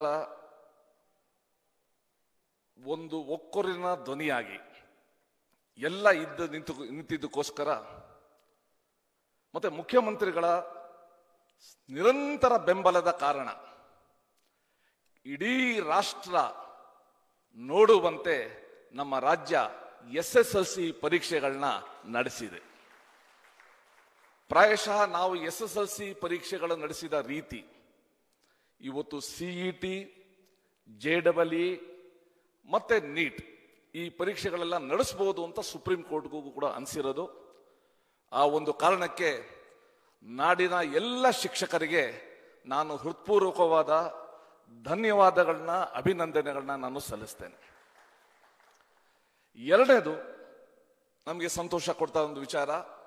ಒಂದು ಒಕ್ಕೊರಿನ ಧ್ವನಿಯಾಗಿ ಎಲ್ಲ ಇದ್ದ ನಿಂತು ನಿಂತಿದ್ದಕ್ಕೋಸ್ಕರ ಮತ್ತೆ ಮುಖ್ಯಮಂತ್ರಿಗಳ ನಿರಂತರ ಬೆಂಬಲದ ಕಾರಣ ಇಡೀ ರಾಷ್ಟ್ರ ನೋಡುವಂತೆ ನಮ್ಮ ರಾಜ್ಯ ಎಸ್ ಎಸ್ ಎಲ್ ಸಿ ಪರೀಕ್ಷೆಗಳನ್ನ ನಡೆಸಿದೆ ಪ್ರಾಯಶಃ ನಾವು ಎಸ್ ಎಸ್ ಎಲ್ ಸಿ ಪರೀಕ್ಷೆಗಳು ನಡೆಸಿದ ರೀತಿ ಇವತ್ತು C E T J double E ಮತ್ತೆ ನೀಟ್ ಈ ಪರೀಕ್ಷೆಗಳೆಲ್ಲ ನಡೆಸಬಹುದು ಅಂತ ಸುಪ್ರೀಂ ಕೋರ್ಟ್ಗೂ ಕೂಡ ಅನಿಸಿರೋದು ಆ ಒಂದು ಕಾರಣಕ್ಕೆ ನಾಡಿನ ಎಲ್ಲ ಶಿಕ್ಷಕರಿಗೆ ನಾನು ಹೃತ್ಪೂರ್ವಕವಾದ ಧನ್ಯವಾದಗಳನ್ನ ಅಭಿನಂದನೆಗಳನ್ನ ನಾನು ಸಲ್ಲಿಸ್ತೇನೆ ಎರಡನೇದು ನಮಗೆ ಸಂತೋಷ ಕೊಡ್ತಾ ಒಂದು ವಿಚಾರ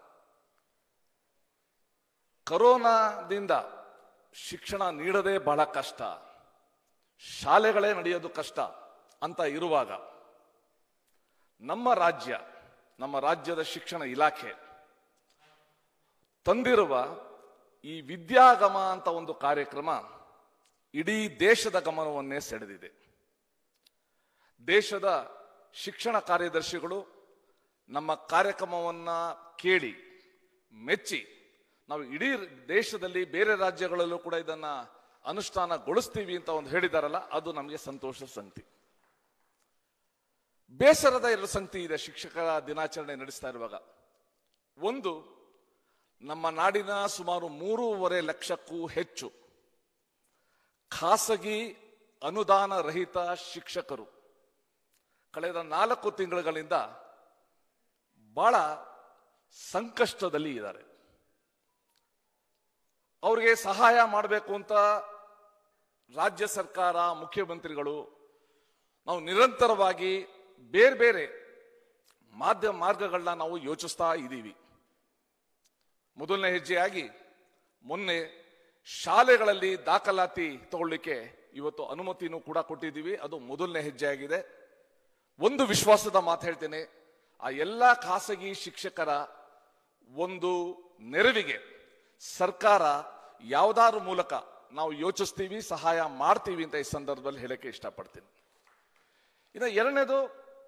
ಕರೋನಾದಿಂದ ಶಿಕ್ಷಣ ನೀಡದೇ ಬಹಳ ಕಷ್ಟ ಶಾಲೆಗಳೇ ನಡೆಯೋದು ಕಷ್ಟ ಅಂತ ಇರುವಾಗ ನಮ್ಮ ರಾಜ್ಯ ನಮ್ಮ ರಾಜ್ಯದ ಶಿಕ್ಷಣ ಇಲಾಖೆ ತಂದಿರುವ ಈ ವಿದ್ಯಾಗಮ ಅಂತ ಒಂದು ಕಾರ್ಯಕ್ರಮ ಇಡೀ ದೇಶದ ಗಮನವನ್ನೇ ಸೆಳೆದಿದೆ ದೇಶದ ಶಿಕ್ಷಣ ಕಾರ್ಯದರ್ಶಿಗಳು ನಮ್ಮ ಕಾರ್ಯಕ್ರಮವನ್ನ ಕೇಳಿ ಮೆಚ್ಚಿ ನಾವು ಇಡೀ ದೇಶದಲ್ಲಿ ಬೇರೆ ರಾಜ್ಯಗಳಲ್ಲೂ ಕೂಡ ಇದನ್ನ ಅನುಷ್ಠಾನಗೊಳಿಸ್ತೀವಿ ಅಂತ ಒಂದು ಹೇಳಿದಾರಲ್ಲ ಅದು ನಮಗೆ ಸಂತೋಷದ ಸಂಗತಿ ಬೇಸರದ ಎರಡು ಸಂಗತಿ ಇದೆ ಶಿಕ್ಷಕರ ದಿನಾಚರಣೆ ನಡೆಸ್ತಾ ಇರುವಾಗ ಒಂದು ನಮ್ಮ ನಾಡಿನ ಸುಮಾರು ಮೂರುವರೆ ಲಕ್ಷಕ್ಕೂ ಹೆಚ್ಚು ಖಾಸಗಿ ಅನುದಾನ ರಹಿತ ಶಿಕ್ಷಕರು ಕಳೆದ ನಾಲ್ಕು ತಿಂಗಳುಗಳಿಂದ ಬಹಳ ಸಂಕಷ್ಟದಲ್ಲಿ ಇದ್ದಾರೆ ಅವರಿಗೆ ಸಹಾಯ ಮಾಡಬೇಕು ಅಂತ ರಾಜ್ಯ ಸರ್ಕಾರ ಮುಖ್ಯಮಂತ್ರಿಗಳು ನಾವು ನಿರಂತರವಾಗಿ ಬೇರೆ ಬೇರೆ ಮಾಧ್ಯಮ ಮಾರ್ಗಗಳನ್ನ ನಾವು ಯೋಚಿಸ್ತಾ ಇದ್ದೀವಿ ಮೊದಲನೇ ಹೆಜ್ಜೆಯಾಗಿ ಮೊನ್ನೆ ಶಾಲೆಗಳಲ್ಲಿ ದಾಖಲಾತಿ ತಗೊಳ್ಳಿಕ್ಕೆ ಇವತ್ತು ಅನುಮತಿನೂ ಕೂಡ ಕೊಟ್ಟಿದ್ದೀವಿ ಅದು ಮೊದಲನೇ ಹೆಜ್ಜೆ ಆಗಿದೆ ಒಂದು ವಿಶ್ವಾಸದ ಮಾತು ಹೇಳ್ತೇನೆ ಆ ಎಲ್ಲ ಖಾಸಗಿ ಶಿಕ್ಷಕರ ಒಂದು ನೆರವಿಗೆ ಸರ್ಕಾರ ಯಾವ್ದಾದ್ರು ಮೂಲಕ ನಾವು ಯೋಚಿಸ್ತೀವಿ ಸಹಾಯ ಮಾಡ್ತೀವಿ ಅಂತ ಈ ಸಂದರ್ಭದಲ್ಲಿ ಹೇಳಕ್ಕೆ ಇಷ್ಟಪಡ್ತೀನಿ ಇನ್ನು ಎರಡನೇದು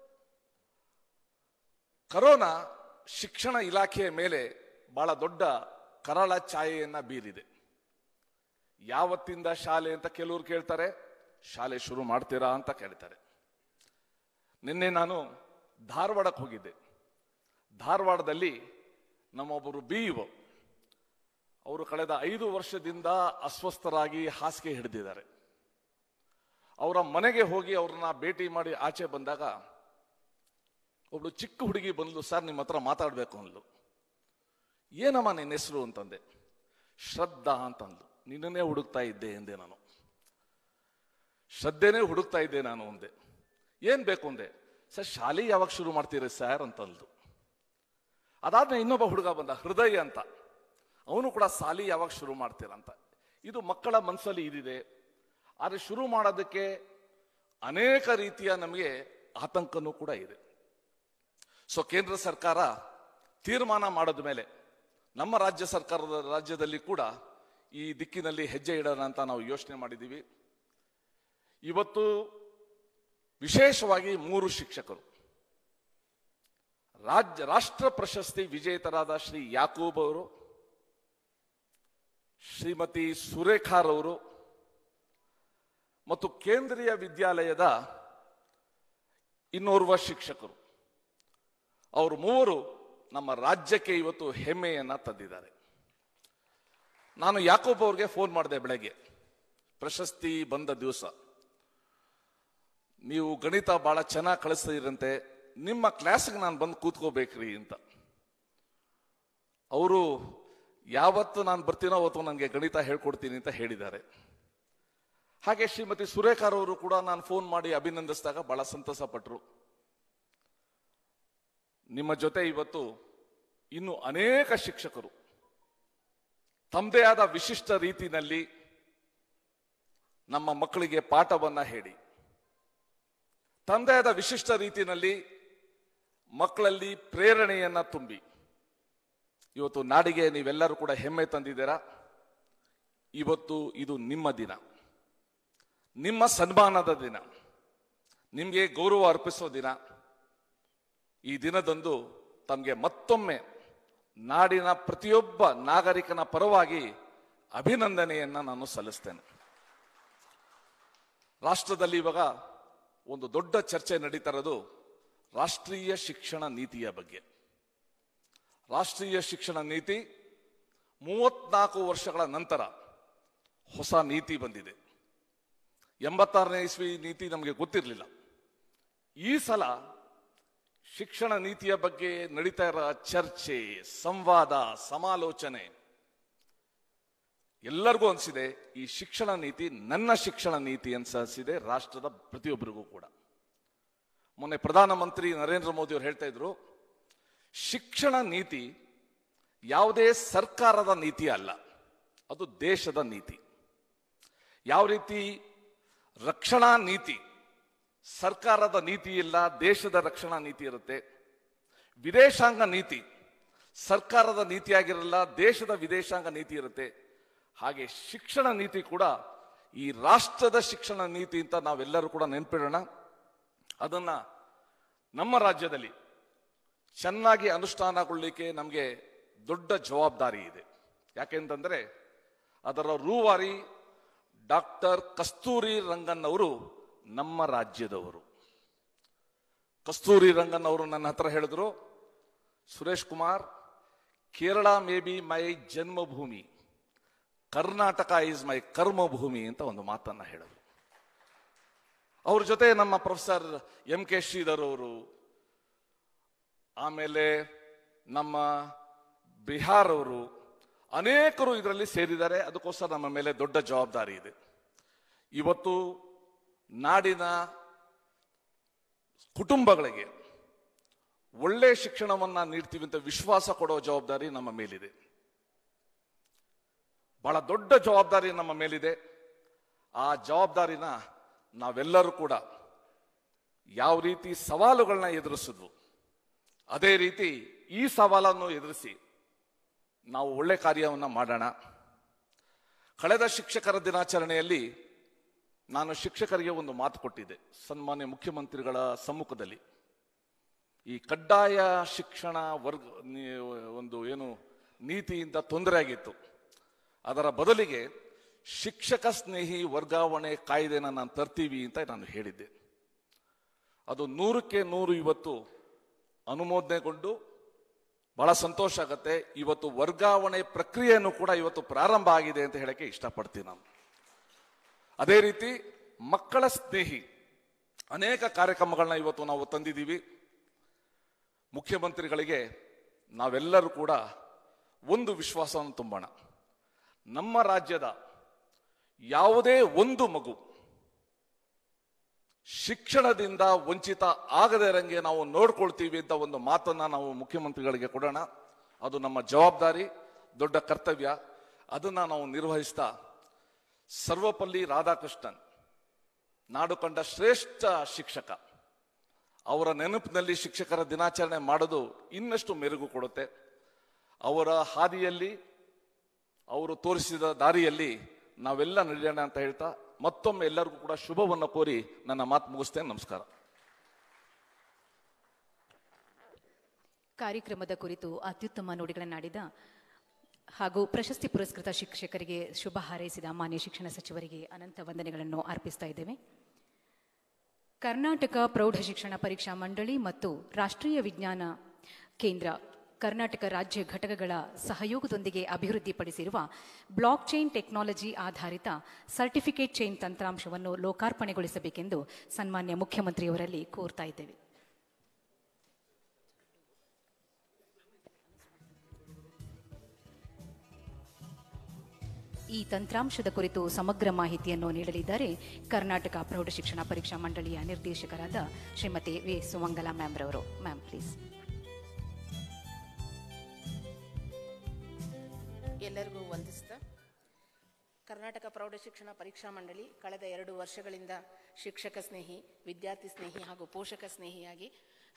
ಕರೋನಾ ಶಿಕ್ಷಣ ಇಲಾಖೆಯ ಮೇಲೆ ಬಹಳ ದೊಡ್ಡ ಕರಾಳ ಛಾಯೆಯನ್ನ ಬೀರಿದೆ ಯಾವತ್ತಿಂದ ಶಾಲೆ ಅಂತ ಕೆಲವರು ಕೇಳ್ತಾರೆ ಶಾಲೆ ಶುರು ಮಾಡ್ತೀರಾ ಅಂತ ಕೇಳ್ತಾರೆ ನಿನ್ನೆ ನಾನು ಧಾರವಾಡಕ್ಕೆ ಹೋಗಿದ್ದೆ ಧಾರವಾಡದಲ್ಲಿ ನಮ್ಮೊಬ್ಬರು ಬಿ ಇಒ ಅವರು ಕಳೆದ ಐದು ವರ್ಷದಿಂದ ಅಸ್ವಸ್ಥರಾಗಿ ಹಾಸಿಗೆ ಹಿಡಿದಿದ್ದಾರೆ ಅವರ ಮನೆಗೆ ಹೋಗಿ ಅವ್ರನ್ನ ಭೇಟಿ ಮಾಡಿ ಆಚೆ ಬಂದಾಗ ಒಬ್ಳು ಚಿಕ್ಕ ಹುಡುಗಿ ಬಂದ್ಲು ಸರ್ ನಿಮ್ಮ ಹತ್ರ ಮಾತಾಡ್ಬೇಕು ಅಂದ್ಲು ಏನಮ್ಮ ನಿನ್ನ ಹೆಸರು ಅಂತಂದೆ ಶ್ರದ್ಧಾ ಅಂತಂದ್ಲು ನಿನ್ನನ್ನೇ ಹುಡುಕ್ತಾ ಇದ್ದೆ ಎಂದೆ ನಾನು ಶ್ರದ್ಧೆನೇ ಹುಡುಕ್ತಾ ಇದ್ದೆ ನಾನು ಅಂದೆ ಏನ್ ಬೇಕು ಅಂದೆ ಸರ್ ಶಾಲೆ ಯಾವಾಗ ಶುರು ಮಾಡ್ತೀರಿ ಸರ್ ಅಂತಂದ್ಲು ಅದಾದ್ಮೇಲೆ ಇನ್ನೊಬ್ಬ ಹುಡುಗ ಬಂದ ಹೃದಯ ಅಂತ ಅವನು ಕೂಡ ಸಾಲಿ ಯಾವಾಗ ಶುರು ಮಾಡ್ತೀರಂತ ಇದು ಮಕ್ಕಳ ಮನಸ್ಸಲ್ಲಿ ಇದಿದೆ ಆದರೆ ಶುರು ಮಾಡೋದಕ್ಕೆ ಅನೇಕ ರೀತಿಯ ನಮಗೆ ಆತಂಕನೂ ಕೂಡ ಇದೆ ಸೊ ಕೇಂದ್ರ ಸರ್ಕಾರ ತೀರ್ಮಾನ ಮಾಡಿದ ಮೇಲೆ ನಮ್ಮ ರಾಜ್ಯ ಸರ್ಕಾರದ ರಾಜ್ಯದಲ್ಲಿ ಕೂಡ ಈ ದಿಕ್ಕಿನಲ್ಲಿ ಹೆಜ್ಜೆ ಇಡೋಣ ಅಂತ ನಾವು ಯೋಚನೆ ಮಾಡಿದ್ದೀವಿ ಇವತ್ತು ವಿಶೇಷವಾಗಿ ಮೂರು ಶಿಕ್ಷಕರು ರಾಜ್ಯ ರಾಷ್ಟ್ರ ಪ್ರಶಸ್ತಿ ವಿಜೇತರಾದ ಶ್ರೀ ಯಾಕೂಬ್ ಅವರು ಶ್ರೀಮತಿ ಸುರೇಖಾರವರು ಮತ್ತು ಕೇಂದ್ರೀಯ ವಿದ್ಯಾಲಯದ ಇನ್ನೋರ್ವ ಶಿಕ್ಷಕರು ಅವರು ಮೂವರು ನಮ್ಮ ರಾಜ್ಯಕ್ಕೆ ಇವತ್ತು ಹೆಮ್ಮೆಯನ್ನ ತಂದಿದ್ದಾರೆ ನಾನು ಯಾಕೋಬ್ ಅವ್ರಿಗೆ ಫೋನ್ ಮಾಡಿದೆ ಬೆಳಗ್ಗೆ ಪ್ರಶಸ್ತಿ ಬಂದ ದಿವಸ ನೀವು ಗಣಿತ ಬಹಳ ಚೆನ್ನಾಗಿ ಕಳಿಸ್ತಿರಂತೆ ನಿಮ್ಮ ಕ್ಲಾಸ್ಗೆ ನಾನು ಬಂದು ಕೂತ್ಕೋಬೇಕ್ರಿ ಅಂತ ಅವರು ಯಾವತ್ತು ನಾನು ಬರ್ತೀನೋ ಅವತ್ತು ನನಗೆ ಗಣಿತ ಹೇಳ್ಕೊಡ್ತೀನಿ ಅಂತ ಹೇಳಿದ್ದಾರೆ ಹಾಗೆ ಶ್ರೀಮತಿ ಸುರೇಖಾರ್ ಅವರು ಕೂಡ ನಾನು ಫೋನ್ ಮಾಡಿ ಅಭಿನಂದಿಸಿದಾಗ ಬಹಳ ಸಂತಸ ಪಟ್ಟರು ನಿಮ್ಮ ಜೊತೆ ಇವತ್ತು ಇನ್ನು ಅನೇಕ ಶಿಕ್ಷಕರು ತಮ್ಮದೇ ಆದ ವಿಶಿಷ್ಟ ರೀತಿಯಲ್ಲಿ ನಮ್ಮ ಮಕ್ಕಳಿಗೆ ಪಾಠವನ್ನ ಹೇಳಿ ತಮ್ಮದೇ ಆದ ವಿಶಿಷ್ಟ ರೀತಿಯಲ್ಲಿ ಮಕ್ಕಳಲ್ಲಿ ಪ್ರೇರಣೆಯನ್ನ ತುಂಬಿ ಇವತ್ತು ನಾಡಿಗೆ ನೀವೆಲ್ಲರೂ ಕೂಡ ಹೆಮ್ಮೆ ತಂದಿದ್ದೀರಾ ಇವತ್ತು ಇದು ನಿಮ್ಮ ದಿನ ನಿಮ್ಮ ಸನ್ಮಾನದ ದಿನ ನಿಮಗೆ ಗೌರವ ಅರ್ಪಿಸೋ ದಿನ ಈ ದಿನದಂದು ತಮಗೆ ಮತ್ತೊಮ್ಮೆ ನಾಡಿನ ಪ್ರತಿಯೊಬ್ಬ ನಾಗರಿಕನ ಪರವಾಗಿ ಅಭಿನಂದನೆಯನ್ನ ನಾನು ಸಲ್ಲಿಸ್ತೇನೆ ರಾಷ್ಟ್ರದಲ್ಲಿ ಇವಾಗ ಒಂದು ದೊಡ್ಡ ಚರ್ಚೆ ನಡೀತಾ ಇರೋದು ರಾಷ್ಟ್ರೀಯ ಶಿಕ್ಷಣ ನೀತಿಯ ಬಗ್ಗೆ ರಾಷ್ಟ್ರೀಯ ಶಿಕ್ಷಣ ನೀತಿ ಮೂವತ್ನಾಲ್ಕು ವರ್ಷಗಳ ನಂತರ ಹೊಸ ನೀತಿ ಬಂದಿದೆ ಎಂಬತ್ತಾರನೇ ಇಸ್ವಿ ನೀತಿ ನಮಗೆ ಗೊತ್ತಿರಲಿಲ್ಲ ಈ ಸಲ ಶಿಕ್ಷಣ ನೀತಿಯ ಬಗ್ಗೆ ನಡೀತಾ ಇರೋ ಚರ್ಚೆ ಸಂವಾದ ಸಮಾಲೋಚನೆ ಎಲ್ಲರಿಗೂ ಅನಿಸಿದೆ ಈ ಶಿಕ್ಷಣ ನೀತಿ ನನ್ನ ಶಿಕ್ಷಣ ನೀತಿ ಅನ್ಸಿದೆ ರಾಷ್ಟ್ರದ ಪ್ರತಿಯೊಬ್ಬರಿಗೂ ಕೂಡ ಮೊನ್ನೆ ಪ್ರಧಾನಮಂತ್ರಿ ನರೇಂದ್ರ ಮೋದಿ ಅವರು ಹೇಳ್ತಾ ಇದ್ರು ಶಿಕ್ಷಣ ನೀತಿ ಯಾವುದೇ ಸರ್ಕಾರದ ನೀತಿ ಅಲ್ಲ ಅದು ದೇಶದ ನೀತಿ ಯಾವ ರೀತಿ ರಕ್ಷಣಾ ನೀತಿ ಸರ್ಕಾರದ ನೀತಿ ಇಲ್ಲ ದೇಶದ ರಕ್ಷಣಾ ನೀತಿ ಇರುತ್ತೆ ವಿದೇಶಾಂಗ ನೀತಿ ಸರ್ಕಾರದ ನೀತಿಯಾಗಿರಲ್ಲ ದೇಶದ ವಿದೇಶಾಂಗ ನೀತಿ ಇರುತ್ತೆ ಹಾಗೆ ಶಿಕ್ಷಣ ನೀತಿ ಕೂಡ ಈ ರಾಷ್ಟ್ರದ ಶಿಕ್ಷಣ ನೀತಿ ಅಂತ ನಾವೆಲ್ಲರೂ ಕೂಡ ನೆನ್ಪಿಡೋಣ ಅದನ್ನ ನಮ್ಮ ರಾಜ್ಯದಲ್ಲಿ ಚೆನ್ನಾಗಿ ಅನುಷ್ಠಾನಗೊಳ್ಳಿಕ್ಕೆ ನಮಗೆ ದೊಡ್ಡ ಜವಾಬ್ದಾರಿ ಇದೆ ಯಾಕೆಂತಂದ್ರೆ ಅದರ ರೂವಾರಿ ಡಾಕ್ಟರ್ ಕಸ್ತೂರಿ ರಂಗನ್ ಅವರು ನಮ್ಮ ರಾಜ್ಯದವರು ಕಸ್ತೂರಿ ರಂಗನ್ ಅವರು ನನ್ನ ಹತ್ರ ಹೇಳಿದ್ರು Suresh Kumar Kerala may be my ಜನ್ಮಭೂಮಿ ಕರ್ನಾಟಕ ಈಸ್ ಮೈ ಕರ್ಮಭೂಮಿ ಅಂತ ಒಂದು ಮಾತನ್ನ ಹೇಳಿದ್ರು ಅವ್ರ ಜೊತೆ ನಮ್ಮ ಪ್ರೊಫೆಸರ್ ಎಂ ಕೆ ಶ್ರೀಧರ್ ಅವರು ಆಮೇಲೆ ನಮ್ಮ ಬಿಹಾರ್ ಅವರು ಅನೇಕರು ಇದರಲ್ಲಿ ಸೇರಿದ್ದಾರೆ ಅದಕ್ಕೋಸ್ಕರ ನಮ್ಮ ಮೇಲೆ ದೊಡ್ಡ ಜವಾಬ್ದಾರಿ ಇದೆ ಇವತ್ತು ನಾಡಿನ ಕುಟುಂಬಗಳಿಗೆ ಒಳ್ಳೆ ಶಿಕ್ಷಣವನ್ನ ನೀಡ್ತೀವಿ ಅಂತ ವಿಶ್ವಾಸ ಕೊಡೋ ಜವಾಬ್ದಾರಿ ನಮ್ಮ ಮೇಲಿದೆ ಬಹಳ ದೊಡ್ಡ ಜವಾಬ್ದಾರಿ ನಮ್ಮ ಮೇಲಿದೆ ಆ ಜವಾಬ್ದಾರಿನ ನಾವೆಲ್ಲರೂ ಕೂಡ ಯಾವ ರೀತಿ ಸವಾಲುಗಳನ್ನ ಎದುರಿಸಿದ್ವು ಅದೇ ರೀತಿ ಈ ಸವಾಲನ್ನು ಎದುರಿಸಿ ನಾವು ಒಳ್ಳೆ ಕಾರ್ಯವನ್ನ ಮಾಡೋಣ ಕಳೆದ ಶಿಕ್ಷಕರ ದಿನಾಚರಣೆಯಲ್ಲಿ ನಾನು ಶಿಕ್ಷಕರಿಗೆ ಒಂದು ಮಾತು ಕೊಟ್ಟಿದ್ದೆ ಸನ್ಮಾನ್ಯ ಮುಖ್ಯಮಂತ್ರಿಗಳ ಸಮ್ಮುಖದಲ್ಲಿ ಈ ಕಡ್ಡಾಯ ಶಿಕ್ಷಣ ವರ್ಗ ನೀ- ಒಂದು ಏನು ನೀತಿಯಿಂದ ತೊಂದರೆ ಆಗಿತ್ತು ಅದರ ಬದಲಿಗೆ ಶಿಕ್ಷಕ ಸ್ನೇಹಿ ವರ್ಗಾವಣೆ ಕಾಯ್ದೆನ ನಾನು ತರ್ತೀವಿ ಅಂತ ನಾನು ಹೇಳಿದ್ದೆ ಅದು ನೂರಕ್ಕೆ ನೂರು ಇವತ್ತು ಅನುಮೋದನೆಗೊಂಡು ಬಹಳ ಸಂತೋಷ ಆಗತ್ತೆ ಇವತ್ತು ವರ್ಗಾವಣೆ ಪ್ರಕ್ರಿಯೆಯನ್ನು ಕೂಡ ಇವತ್ತು ಪ್ರಾರಂಭ ಆಗಿದೆ ಅಂತ ಹೇಳಕ್ಕೆ ಇಷ್ಟಪಡ್ತೀನಿ ನಾನು ಅದೇ ರೀತಿ ಮಕ್ಕಳ ಸ್ನೇಹಿ ಅನೇಕ ಕಾರ್ಯಕ್ರಮಗಳನ್ನ ಇವತ್ತು ನಾವು ತಂದಿದ್ದೀವಿ ಮುಖ್ಯಮಂತ್ರಿಗಳಿಗೆ ನಾವೆಲ್ಲರೂ ಕೂಡ ಒಂದು ವಿಶ್ವಾಸವನ್ನು ತುಂಬೋಣ ನಮ್ಮ ರಾಜ್ಯದ ಯಾವುದೇ ಒಂದು ಮಗು ಶಿಕ್ಷಣದಿಂದ ವಂಚಿತ ಆಗದೇ ಇರಂಗೆ ನಾವು ನೋಡ್ಕೊಳ್ತೀವಿ ಅಂತ ಒಂದು ಮಾತನ್ನ ನಾವು ಮುಖ್ಯಮಂತ್ರಿಗಳಿಗೆ ಕೊಡೋಣ ಅದು ನಮ್ಮ ಜವಾಬ್ದಾರಿ ದೊಡ್ಡ ಕರ್ತವ್ಯ ಅದನ್ನ ನಾವು ನಿರ್ವಹಿಸ್ತಾ ಸರ್ವಪಲ್ಲಿ ರಾಧಾಕೃಷ್ಣನ್ ನಾಡು ಕಂಡ ಶ್ರೇಷ್ಠ ಶಿಕ್ಷಕ ಅವರ ನೆನಪಿನಲ್ಲಿ ಶಿಕ್ಷಕರ ದಿನಾಚರಣೆ ಮಾಡೋದು ಇನ್ನಷ್ಟು ಮೆರುಗು ಕೊಡುತ್ತೆ ಅವರ ಹಾದಿಯಲ್ಲಿ ಅವರು ತೋರಿಸಿದ ದಾರಿಯಲ್ಲಿ ನಾವೆಲ್ಲ ನಡೆಯೋಣ ಅಂತ ಹೇಳ್ತಾ ಮತ್ತೊಮ್ಮೆ ಎಲ್ಲರಿಗೂ ಕೂಡ ಶುಭವನ್ನು ಕೋರಿ ನನ್ನ ಮಾತು ಮುಗಿಸ್ತೇನೆ ನಮಸ್ಕಾರ ಕಾರ್ಯಕ್ರಮದ ಕುರಿತು ಅತ್ಯುತ್ತಮ ನುಡಿಗಳನ್ನಾಡಿದ ಹಾಗೂ ಪ್ರಶಸ್ತಿ ಪುರಸ್ಕೃತ ಶಿಕ್ಷಕರಿಗೆ ಶುಭ ಹಾರೈಸಿದ ಮಾನ್ಯ ಶಿಕ್ಷಣ ಸಚಿವರಿಗೆ ಅನಂತ ವಂದನೆಗಳನ್ನು ಅರ್ಪಿಸ್ತಾ ಇದ್ದೇವೆ ಕರ್ನಾಟಕ ಪ್ರೌಢ ಶಿಕ್ಷಣ ಪರೀಕ್ಷಾ ಮಂಡಳಿ ಮತ್ತು ರಾಷ್ಟ್ರೀಯ ವಿಜ್ಞಾನ ಕೇಂದ್ರ ಕರ್ನಾಟಕ ರಾಜ್ಯ ಘಟಕಗಳ ಸಹಯೋಗದೊಂದಿಗೆ ಅಭಿವೃದ್ಧಿಪಡಿಸಿರುವ ಬ್ಲಾಕ್ ಚೈನ್ ಟೆಕ್ನಾಲಜಿ ಆಧಾರಿತ ಸರ್ಟಿಫಿಕೇಟ್ ಚೈನ್ ತಂತ್ರಾಂಶವನ್ನು ಲೋಕಾರ್ಪಣೆಗೊಳಿಸಬೇಕೆಂದು ಸನ್ಮಾನ್ಯ ಮುಖ್ಯಮಂತ್ರಿಯವರಲ್ಲಿ ಕೋರ್ತಾ ಇದ್ದೇವೆ ಈ ತಂತ್ರಾಂಶದ ಕುರಿತು ಸಮಗ್ರ ಮಾಹಿತಿಯನ್ನು ನೀಡಲಿದ್ದಾರೆ ಕರ್ನಾಟಕ ಪ್ರೌಢಶಿಕ್ಷಣ ಪರೀಕ್ಷಾ ಮಂಡಳಿಯ ನಿರ್ದೇಶಕರಾದ ಶ್ರೀಮತಿ ವಿ ಸುಮಂಗಲಾ ಮ್ಯಾಮ್ ರವರು ಮ್ಯಾಮ್ ಪ್ಲೀಸ್ ಎಲ್ಲರಿಗೂ ವಂದಿಸ್ತಾ ಕರ್ನಾಟಕ ಪ್ರೌಢಶಿಕ್ಷಣ ಪರೀಕ್ಷಾ ಮಂಡಳಿ ಕಳೆದ ಎರಡು ವರ್ಷಗಳಿಂದ ಶಿಕ್ಷಕ ಸ್ನೇಹಿ ವಿದ್ಯಾರ್ಥಿ ಸ್ನೇಹಿ ಹಾಗೂ ಪೋಷಕ ಸ್ನೇಹಿಯಾಗಿ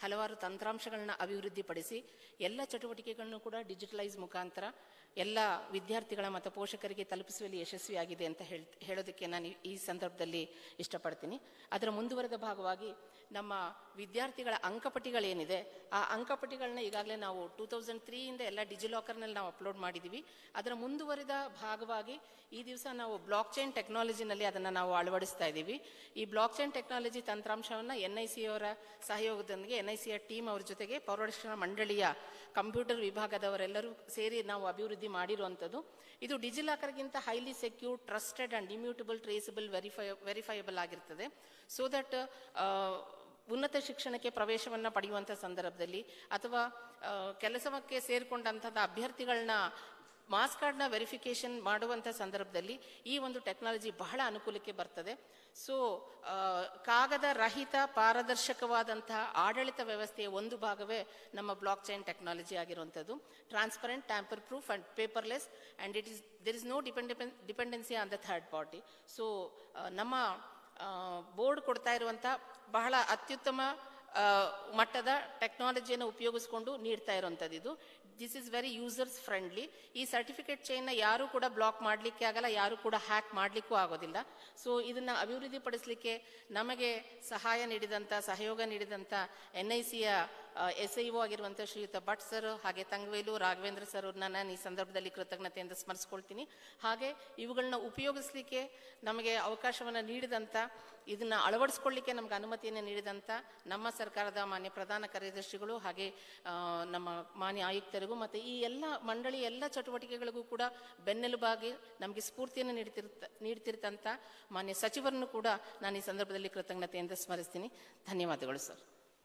ಹಲವಾರು ತಂತ್ರಾಂಶಗಳನ್ನ ಅಭಿವೃದ್ಧಿಪಡಿಸಿ ಎಲ್ಲ ಚಟುವಟಿಕೆಗಳನ್ನು ಕೂಡ ಡಿಜಿಟಲೈಸ್ ಮುಖಾಂತರ ಎಲ್ಲ ವಿದ್ಯಾರ್ಥಿಗಳ ಮತ್ತು ಪೋಷಕರಿಗೆ ತಲುಪಿಸುವಲ್ಲಿ ಯಶಸ್ವಿಯಾಗಿದೆ ಅಂತ ಹೇಳ್ ಹೇಳೋದಕ್ಕೆ ನಾನು ಈ- ಈ ಸಂದರ್ಭದಲ್ಲಿ ಇಷ್ಟಪಡ್ತೀನಿ ಅದರ ಮುಂದುವರೆದ ಭಾಗವಾಗಿ ನಮ್ಮ ವಿದ್ಯಾರ್ಥಿಗಳ ಅಂಕಪಟ್ಟಿಗಳೇನಿದೆ ಆ ಅಂಕಪಟ್ಟಿಗಳನ್ನ ಈಗಾಗಲೇ ನಾವು ಟೂ ತೌಸಂಡ್ ತ್ರೀಯಿಂದ ಎಲ್ಲ ಡಿಜಿಲಾಕರ್ನಲ್ಲಿ ನಾವು ಅಪ್ಲೋಡ್ ಮಾಡಿದ್ದೀವಿ ಅದರ ಮುಂದುವರಿದ ಭಾಗವಾಗಿ ಈ ದಿವಸ ನಾವು ಬ್ಲಾಕ್ ಚೈನ್ ಟೆಕ್ನಾಲಜಿನಲ್ಲಿ ಅದನ್ನು ನಾವು ಅಳವಡಿಸ್ತಾ ಇದ್ದೀವಿ ಈ ಬ್ಲಾಕ್ ಚೈನ್ ಟೆಕ್ನಾಲಜಿ ತಂತ್ರಾಂಶವನ್ನು ಎನ್ ಐ ಸಿ ಅವರ ಸಹಯೋಗದೊಂದಿಗೆ ಎನ್ ಐ ಸಿಯ ಟೀಮ್ ಅವ್ರ ಜೊತೆಗೆ ಪ್ರೌಢಶಿಕ್ಷಣ ಮಂಡಳಿಯ ಕಂಪ್ಯೂಟರ್ ವಿಭಾಗದವರೆಲ್ಲರೂ ಸೇರಿ ನಾವು ಅಭಿವೃದ್ಧಿ ಮಾಡಿರುವಂಥದ್ದು ಇದು ಡಿಜಿಲಾಕರ್ಗಿಂತ highly secure trusted and immutable traceable verify verifiable ಆಗಿರ್ತದೆ ಸೊ ದಟ್ ಉನ್ನತ ಶಿಕ್ಷಣಕ್ಕೆ ಪ್ರವೇಶವನ್ನು ಪಡೆಯುವಂಥ ಸಂದರ್ಭದಲ್ಲಿ ಅಥವಾ ಆ, ಕೆಲಸಕ್ಕೆ ಸೇರಿಕೊಂಡಂಥದ್ದು ಅಭ್ಯರ್ಥಿಗಳನ್ನ ಮಾಸ್ ಕಾರ್ಡ್ನ ವೆರಿಫಿಕೇಶನ್ ಮಾಡುವಂಥ ಸಂದರ್ಭದಲ್ಲಿ ಈ ಒಂದು ಟೆಕ್ನಾಲಜಿ ಬಹಳ ಅನುಕೂಲಕ್ಕೆ ಬರ್ತದೆ ಸೊ ಕಾಗದ ರಹಿತ ಪಾರದರ್ಶಕವಾದಂತಹ ಆಡಳಿತ ವ್ಯವಸ್ಥೆಯ ಒಂದು ಭಾಗವೇ ನಮ್ಮ ಬ್ಲಾಕ್ ಚೈನ್ ಟೆಕ್ನಾಲಜಿ ಆಗಿರುವಂಥದ್ದು transparent tamper proof and paperless and it is there is no ಡಿಪೆಂಡೆನ್ dependency on the third party so ನಮ್ಮ ಬೋರ್ಡ್ ಕೊಡ್ತಾ ಇರುವಂಥ ಬಹಳ ಅತ್ಯುತ್ತಮ ಆ, ಮಟ್ಟದ ಟೆಕ್ನಾಲಜಿಯನ್ನು ಉಪಯೋಗಿಸ್ಕೊಂಡು ನೀಡ್ತಾ ಇರುವಂಥದ್ದು ಇದು this is very users friendly ಈ ಸರ್ಟಿಫಿಕೇಟ್ ಚೈನ್ನ ಯಾರು ಕೂಡ ಬ್ಲಾಕ್ ಮಾಡಲಿಕ್ಕೆ ಆಗಲ್ಲ ಯಾರು ಕೂಡ ಹ್ಯಾಕ್ ಮಾಡಲಿಕ್ಕೂ ಆಗೋದಿಲ್ಲ ಸೊ ಇದನ್ನು ಅಭಿವೃದ್ಧಿಪಡಿಸಲಿಕ್ಕೆ ನಮಗೆ ಸಹಾಯ ನೀಡಿದಂಥ ಸಹಯೋಗ ನೀಡಿದಂಥ ಎನ್ ಐ ಸಿಯ ಎಸ್ ಐ ಒ ಆಗಿರುವಂಥ ಶ್ರೀಯುತ ಭಟ್ ಸರ್ ಹಾಗೆ ತಂಗವೇಲು ರಾಘವೇಂದ್ರ ಸರ್ ಅವ್ರನ್ನ ನಾನು ಈ ಸಂದರ್ಭದಲ್ಲಿ ಕೃತಜ್ಞತೆಯಿಂದ ಸ್ಮರಿಸ್ಕೊಳ್ತೀನಿ ಹಾಗೆ ಇವುಗಳನ್ನ ಉಪಯೋಗಿಸ್ಲಿಕ್ಕೆ ನಮಗೆ ಅವಕಾಶವನ್ನು ನೀಡಿದಂಥ ಇದನ್ನ ಅಳವಡಿಸ್ಕೊಳ್ಳಿಕ್ಕೆ ನಮ್ಗೆ ಅನುಮತಿಯನ್ನು ನೀಡಿದಂಥ ನಮ್ಮ ಸರ್ಕಾರದ ಮಾನ್ಯ ಪ್ರಧಾನ ಕಾರ್ಯದರ್ಶಿಗಳು ಹಾಗೆ ಆ, ನಮ್ಮ ಮಾನ್ಯ ಆಯುಕ್ತರಿಗೂ ಮತ್ತು ಈ ಎಲ್ಲ ಮಂಡಳಿ ಎಲ್ಲ ಚಟುವಟಿಕೆಗಳಿಗೂ ಕೂಡ ಬೆನ್ನೆಲುಬಾಗಿ ನಮಗೆ ಸ್ಫೂರ್ತಿಯನ್ನು ನೀಡ್ತಿರ್ತ ನೀಡ್ತಿರ್ತಂಥ ಮಾನ್ಯ ಸಚಿವರನ್ನು ಕೂಡ ನಾನು ಈ ಸಂದರ್ಭದಲ್ಲಿ ಕೃತಜ್ಞತೆಯಿಂದ ಸ್ಮರಿಸ್ತೀನಿ ಧನ್ಯವಾದಗಳು ಸರ್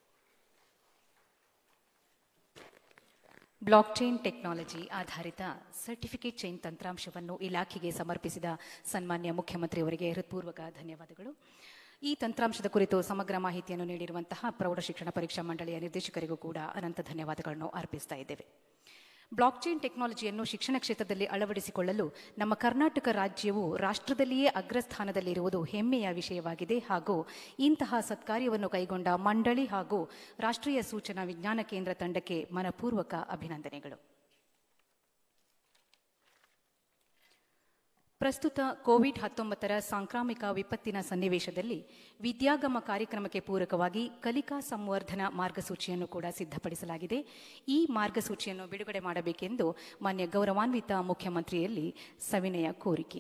ಬ್ಲಾಕ್ ಚೈನ್ ಟೆಕ್ನಾಲಜಿ ಆಧಾರಿತ ಸರ್ಟಿಫಿಕೇಟ್ ಚೈನ್ ತಂತ್ರಾಂಶವನ್ನು ಇಲಾಖೆಗೆ ಸಮರ್ಪಿಸಿದ ಸನ್ಮಾನ್ಯ ಮುಖ್ಯಮಂತ್ರಿಯವರಿಗೆ ಹೃತ್ಪೂರ್ವಕ ಧನ್ಯವಾದಗಳು ಈ ತಂತ್ರಾಂಶದ ಕುರಿತು ಸಮಗ್ರ ಮಾಹಿತಿಯನ್ನು ನೀಡಿರುವಂತಹ ಪ್ರೌಢಶಿಕ್ಷಣ ಪರೀಕ್ಷಾ ಮಂಡಳಿಯ ನಿರ್ದೇಶಕರಿಗೂ ಕೂಡ ಅನಂತ ಧನ್ಯವಾದಗಳನ್ನು ಅರ್ಪಿಸ್ತಾ ಇದ್ದೇವೆ ಬ್ಲಾಕ್ ಚೈನ್ ಟೆಕ್ನಾಲಜಿಯನ್ನು ಶಿಕ್ಷಣ ಕ್ಷೇತ್ರದಲ್ಲಿ ಅಳವಡಿಸಿಕೊಳ್ಳಲು ನಮ್ಮ ಕರ್ನಾಟಕ ರಾಜ್ಯವು ರಾಷ್ಟ್ರದಲ್ಲಿಯೇ ಅಗ್ರಸ್ಥಾನದಲ್ಲಿರುವುದು ಹೆಮ್ಮೆಯ ವಿಷಯವಾಗಿದೆ ಹಾಗೂ ಇಂತಹ ಸತ್ಕಾರ್ಯವನ್ನು ಕೈಗೊಂಡ ಮಂಡಳಿ ಹಾಗೂ ರಾಷ್ಟ್ರೀಯ ಸೂಚನಾ ವಿಜ್ಞಾನ ಕೇಂದ್ರ ತಂಡಕ್ಕೆ ಮನಪೂರ್ವಕ ಅಭಿನಂದನೆಗಳು ಪ್ರಸ್ತುತ ಕೋವಿಡ್ ಹತ್ತೊಂಬತ್ತರ ಸಾಂಕ್ರಾಮಿಕ ವಿಪತ್ತಿನ ಸನ್ನಿವೇಶದಲ್ಲಿ ವಿದ್ಯಾಗಮ ಕಾರ್ಯಕ್ರಮಕ್ಕೆ ಪೂರಕವಾಗಿ ಕಲಿಕಾ ಸಂವರ್ಧನ ಮಾರ್ಗಸೂಚಿಯನ್ನು ಕೂಡ ಸಿದ್ಧಪಡಿಸಲಾಗಿದೆ ಈ ಮಾರ್ಗಸೂಚಿಯನ್ನು ಬಿಡುಗಡೆ ಮಾಡಬೇಕೆಂದು ಮಾನ್ಯ ಗೌರವಾನ್ವಿತ ಮುಖ್ಯಮಂತ್ರಿಯಲ್ಲಿ ಸವಿನಯ ಕೋರಿಕೆ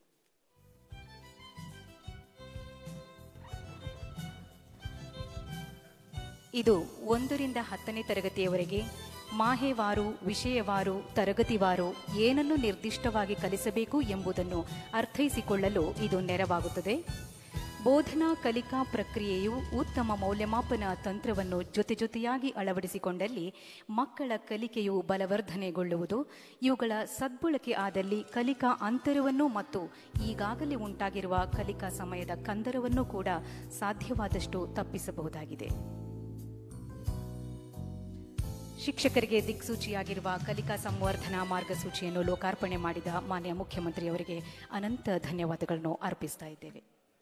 ಇದು ಒಂದರಿಂದ ಹತ್ತನೇ ತರಗತಿಯವರೆಗೆ ಮಾಹೆವಾರು ವಿಷಯವಾರು ತರಗತಿವಾರು ಏನನ್ನು ನಿರ್ದಿಷ್ಟವಾಗಿ ಕಲಿಸಬೇಕು ಎಂಬುದನ್ನು ಅರ್ಥೈಸಿಕೊಳ್ಳಲು ಇದು ನೆರವಾಗುತ್ತದೆ ಬೋಧನಾ ಕಲಿಕಾ ಪ್ರಕ್ರಿಯೆಯು ಉತ್ತಮ ಮೌಲ್ಯಮಾಪನ ತಂತ್ರವನ್ನು ಜೊತೆ ಜೊತೆಯಾಗಿ ಅಳವಡಿಸಿಕೊಂಡಲ್ಲಿ ಮಕ್ಕಳ ಕಲಿಕೆಯು ಬಲವರ್ಧನೆಗೊಳ್ಳುವುದು ಇವುಗಳ ಸದ್ಬಳಕೆ ಆದಲ್ಲಿ ಕಲಿಕಾ ಅಂತರವನ್ನು ಮತ್ತು ಈಗಾಗಲೇ ಉಂಟಾಗಿರುವ ಕಲಿಕಾ ಸಮಯದ ಕಂದರವನ್ನು ಕೂಡ ಸಾಧ್ಯವಾದಷ್ಟು ತಪ್ಪಿಸಬಹುದಾಗಿದೆ ಶಿಕ್ಷಕರಿಗೆ ದಿಕ್ಸೂಚಿಯಾಗಿರುವ ಕಲಿಕಾ ಸಂವರ್ಧನಾ ಮಾರ್ಗಸೂಚಿಯನ್ನು ಲೋಕಾರ್ಪಣೆ ಮಾಡಿದ ಮಾನ್ಯ ಮುಖ್ಯಮಂತ್ರಿಯವರಿಗೆ ಅನಂತ ಧನ್ಯವಾದಗಳನ್ನು ಅರ್ಪಿಸ್ತಾ ಇದ್ದೇವೆ